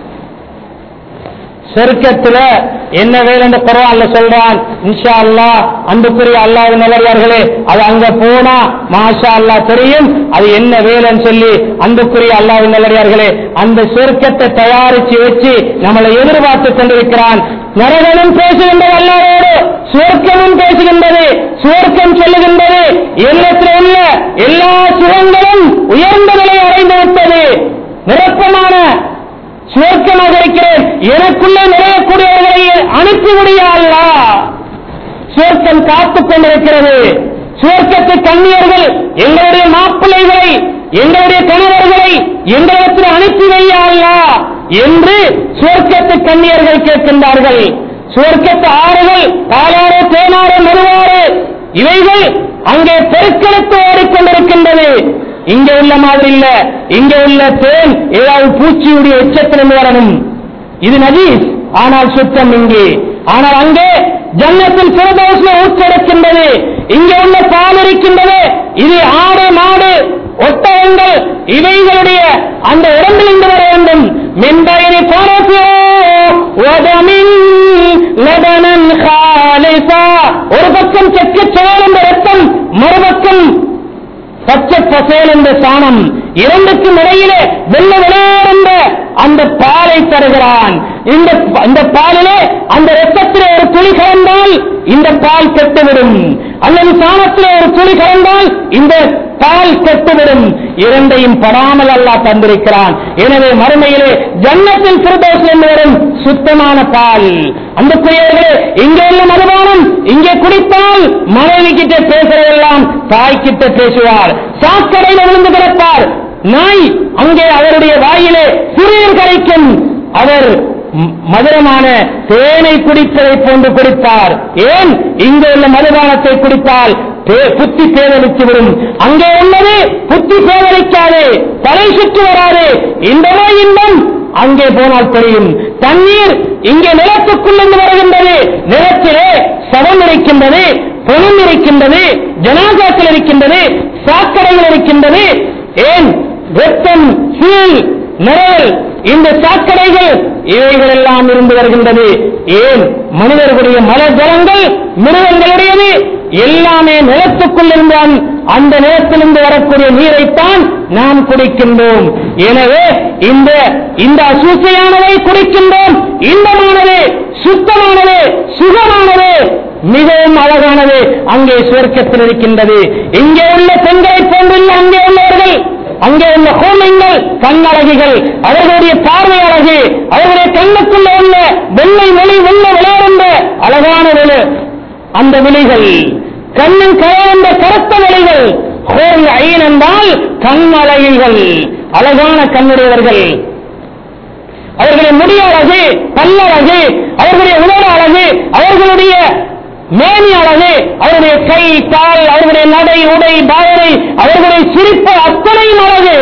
சொர்க்கத்துல என்ன வேலை இந்த குரான்ல சொல்றான் இன்ஷா அல்லா அன்புக்குரிய அல்லாஹ் நல்லவர்களே அது அங்க போனா மாஷா அல்லாஹ் தெரியும் அது என்ன வேலைன்னு சொல்லி அன்புக்குரிய அல்லாஹ் நல்லவர்களே அந்த சொர்க்கத்தை தயாரிச்சு வச்சு நம்மளை எதிர்பார்த்து கொண்டிருக்கிறான் நரகனும் பேசுகின்றது அல்லாவோடு சுவர்க்கமும் பேசுகின்றது சுவர்க்கம் சொல்லுகின்றது எல்லத்தில் உள்ள எல்லா சுகங்களும் உயர்ந்த நிலை அடைந்து விட்டது நிரப்பமான சுவர்க்கமாக இருக்கிறேன் எனக்குள்ளே நுழையக்கூடியவர்களை அனுப்பி முடியாதா சுவர்க்கம் காத்துக் கொண்டிருக்கிறது சுவர்க்கத்து கண்ணியர்கள் எங்களுடைய மாப்பிள்ளைகளை எங்களுடைய கணவர்களை எங்களிடத்தில் அனுப்பி வையாதா என்று சுவர்க்கத்து கண்ணியர்கள் கேட்கின்றார்கள் சுவர்க்கத்து ஆறுகள் பாலாறு தேனாறு மறுவாறு இவைகள் அங்கே பெருக்கெடுத்து ஓடிக்கொண்டிருக்கின்றது இங்க உள்ள மாதிரி இல்ல இங்க உள்ள தேன் ஏதாவது பூச்சியுடைய எச்சத்திலிருந்து வரணும் இது நஜீஸ் ஆனால் சுத்தம் இங்கே ஆனால் அங்கே ஜன்னத்தில் சிறதோஷம் ஊற்றெடுக்கின்றது இங்கே உள்ள பால் இருக்கின்றது இது ஆடு மாடு ஒட்டகங்கள் இவைகளுடைய அந்த உடம்பிலிருந்து வர வேண்டும் மின்பயணி போனப்போ உதமின் லபனன் காலிசா ஒரு பக்கம் செக்க சோழந்த ரத்தம் மறுபக்கம் பச்சை பசேல் என்ற சாணம் இரண்டுக்கும் இடையிலே வெள்ள விளையாடுந்த அந்த பாலை தருகிறான் இந்த இந்த பாலிலே அந்த ரத்தத்திலே ஒரு துளி கலந்தால் இந்த பால் கெட்டுவிடும் அல்லது சாணத்திலே ஒரு துளி கலந்தால் இந்த பால் கெட்டுவிடும் இரண்டையும் படாமல் அல்லாஹ் தந்திருக்கிறான் எனவே மறுமையிலே ஜன்னத்தில் பிரதோஷம் என்று வரும் சுத்தமான பால் அந்த குரியவர்களே இங்கே உள்ள மதுபானம் இங்கே குடித்தால் மனைவி கிட்ட பேசுறதெல்லாம் தாய் கிட்ட பேசுவார் சாக்கடையில் விழுந்து கிடப்பார் நாய் அங்கே அவருடைய வாயிலே சிறியர் கரைக்கும் அவர் ம- மதுரமான தேனை குடிப்பதை போன்று குடிப்பார் ஏன் இங்கே உள்ள மதுபானத்தை குடித்தால் பே- புத்தி பேதலித்து விடும் அங்கே உள்ளது புத்தி பேதலிக்காது தலை சுற்றி வராது இன்பமோ இன்பம் அங்கே போனால் தெரியும் தண்ணீர் இங்கே நிலத்துக்குள்ளிருந்து வருகின்றது நிலத்திலே சவம் இருக்கின்றது பொருள் இருக்கின்றது ஜனாசாக்கள் இருக்கின்றது சாக்கடைகள் இருக்கின்றது ஏன் வெப்பம் சீல் நிழல் இந்த சாக்கடைகள் இவைகள் எல்லாம் இருந்து வருகின்றது ஏன் மனிதர்களுடைய மலஜலங்கள் மிருகங்களுடையது எல்லாமே நிலத்துக்குள் இருந்தான் அந்த நிலத்திலிருந்து வரக்கூடிய நீரைத்தான் நாம் குடிக்கின்றோம் எனவே இந்த இந்த அசூசையானதை குடிக்கின்றோம் இன்பமானது சுத்தமானது சுகமானது மிகவும் அழகானது அங்கே சுவர்க்கத்தில் இருக்கின்றது இங்கே உள்ள பெண்களை போன்றில்லை அங்கே உள்ளவர்கள் அங்கே உள்ள கோமியங்கள் கண்ணழகிகள் அவர்களுடைய பார்வை அழகு அவர்களுடைய கண்ணுக்குள்ள உள்ள வெள்ளை மொழி வெள்ள விளையாடுந்த அழகான விழு அந்த விழிகள் கண்ணின் கரையந்த கருத்த விழிகள் கோரி ஐன் என்றால் கண் அழகிகள் அழகான கண்ணுடையவர்கள் அவர்களுடைய முடி அழகு பல்லழகு அவர்களுடைய உணவு அழகு அவர்களுடைய மேனி அழகு அவருடைய கை கால் அவர்களுடைய நடை உடை பாவனை அவர்களுடைய சிரிப்பு அத்தனையும் அழகு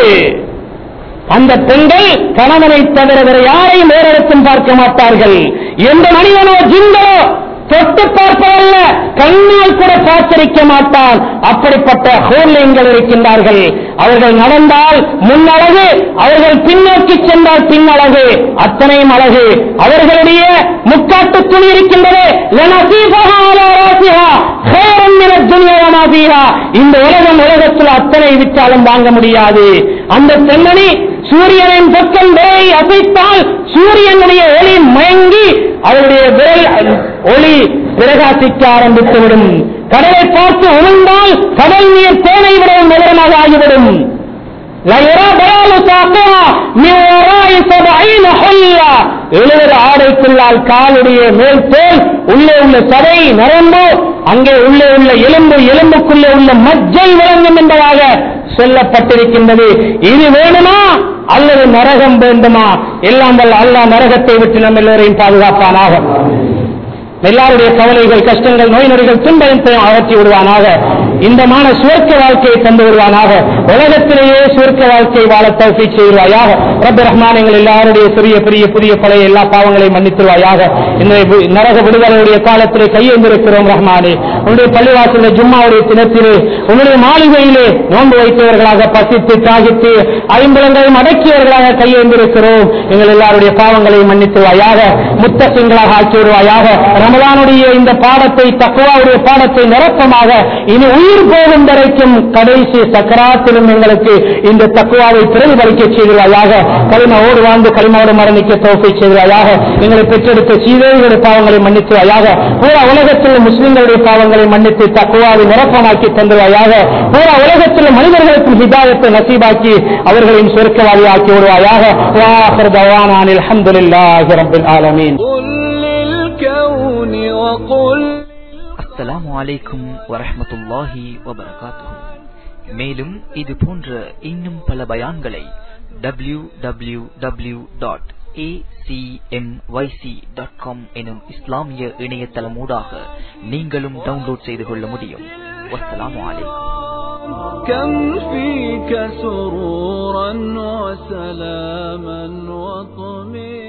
அந்த பெண்கள் கணவனை தவிர வேறு யாரையும் வேறெடுத்தும் பார்க்க மாட்டார்கள் எந்த மனிதனோ ஜிங்களோ தொட்டு பார்ப்பதல்ல கண்ணால் கூட பார்த்திருக்க மாட்டான் அப்படிப்பட்ட ஹோர்லியங்கள் இருக்கின்றார்கள் அவர்கள் நடந்தால் முன்னழகு அவர்கள் பின்னோக்கி சென்றால் பின்னழகு அத்தனையும் அழகு அவர்களுடைய முக்காட்டு துணி இருக்கின்றது லனசீஃபஹா அலா ராசிஹா ஹைரன் மின துன்யா வமா ஃபீஹா. இந்த உலகம் உலகத்தில் அத்தனை விற்றாலும் வாங்க முடியாது அந்த பெண்மணி சூரியனின் பக்கம் விரலை அசைத்தால் சூரியனுடைய ஒளி மயங்கி அவருடைய விரல் ஒளி பிரகாசிக்க ஆரம்பித்துவிடும் கடலை பார்த்து உணர்ந்தால் கடல் நீர் தேனை விடவும் நிலமாக ஆகிவிடும் ليرى بيان ساقها من وراء سبعين حلة எழுபது ஆடைக்குள்ளால் காலுடைய மேல் தோல் உள்ளே உள்ள சதை நரம்பு அங்கே உள்ளே உள்ள எலும்பு எலும்புக்குள்ளே உள்ள மஜ்ஜை விளங்கும் என்பதாக சொல்லப்பட்டிருக்கின்றது இது வேணுமா அல்லது நரகம் வேண்டுமா எல்லாம் வல்ல அல்லாஹ் நரகத்தை விட்டு நம்ம எல்லோரையும் பாதுகாப்பானாக எல்லாருடைய கவலைகள் கஷ்டங்கள் நோய் நொடிகள் துன்பத்தை அகற்றி விடுவானாக இந்தமான சுவர்க்க வாழ்க்கையை தந்து விடுவானாக உலகத்திலேயே சுவர்க்க வாழ்க்கை வாழ தௌஃபீக் செய்வாயாக ரப்ப ரஹ்மான் எங்கள் எல்லாருடைய சிறிய பெரிய புதிய பழைய எல்லா பாவங்களையும் மன்னித்துருவாயாக இந்த வி- நரக விடுதலையுடைய காலத்திலே கையெழுந்திருக்கிறோம் ரஹ்மானே உன்னுடைய பள்ளிவாசல ஜும்மாவுடைய தினத்திலே உன்னுடைய மாளிகையிலே நோன்பு வைத்தவர்களாக பசித்து தாகித்து ஐம்பலங்களையும் அடக்கியவர்களாக கையெழுந்திருக்கிறோம் எங்கள் எல்லாருடைய பாவங்களையும் மன்னித்துவாயாக முத்தசிங்களாக ஆக்கி விடுவாயாக ரமலானுடைய இந்த பாடத்தை தக்குவாவுடைய பாடத்தை நிரப்பமாக இனி உயிர் போகும் வரைக்கும் கடைசி சக்கராத்திலும் எங்களுக்கு இந்த தக்குவாவை பிரதிபலிக்க செய்கிறாயாக களிமாவோடு வாழ்ந்து களிமாவோடு மரணிக்க தோப்பை செய்கிறாயாக எங்களை பெற்றெடுத்த சீதைகளுடைய பாவங்களை மன்னித்துவாயாக பூரா உலகத்தில் முஸ்லிம்களுடைய பாவங்களை மன்னித்து தக்குவாவை நிரப்பமாக்கி தந்துவாயாக பூரா உலகத்தில் மனிதர்களுக்கும் ஹிதாயத்தை நசீபாக்கி அவர்களையும் சொர்க்கவாதி ஆக்கி விடுவாயாக வாஹர் தவானான் அல்ஹம்துலில்லாஹி ரப்பில் ஆலமீன் قل للكون وقل அஸ்ஸலாமு அலைக்கும் வரஹ்மத்துல்லாஹி வபரகாத்துஹு மேலும் இது போன்ற இன்னும் பல பயான்களை W W W dot dot com எனும் இஸ்லாமிய இணையதளமூடாக நீங்களும் டவுன்லோட் செய்து கொள்ள முடியும் வஸ்ஸலாமு அலைக்கும் كم فيك سرورا وسلاما وطمئنا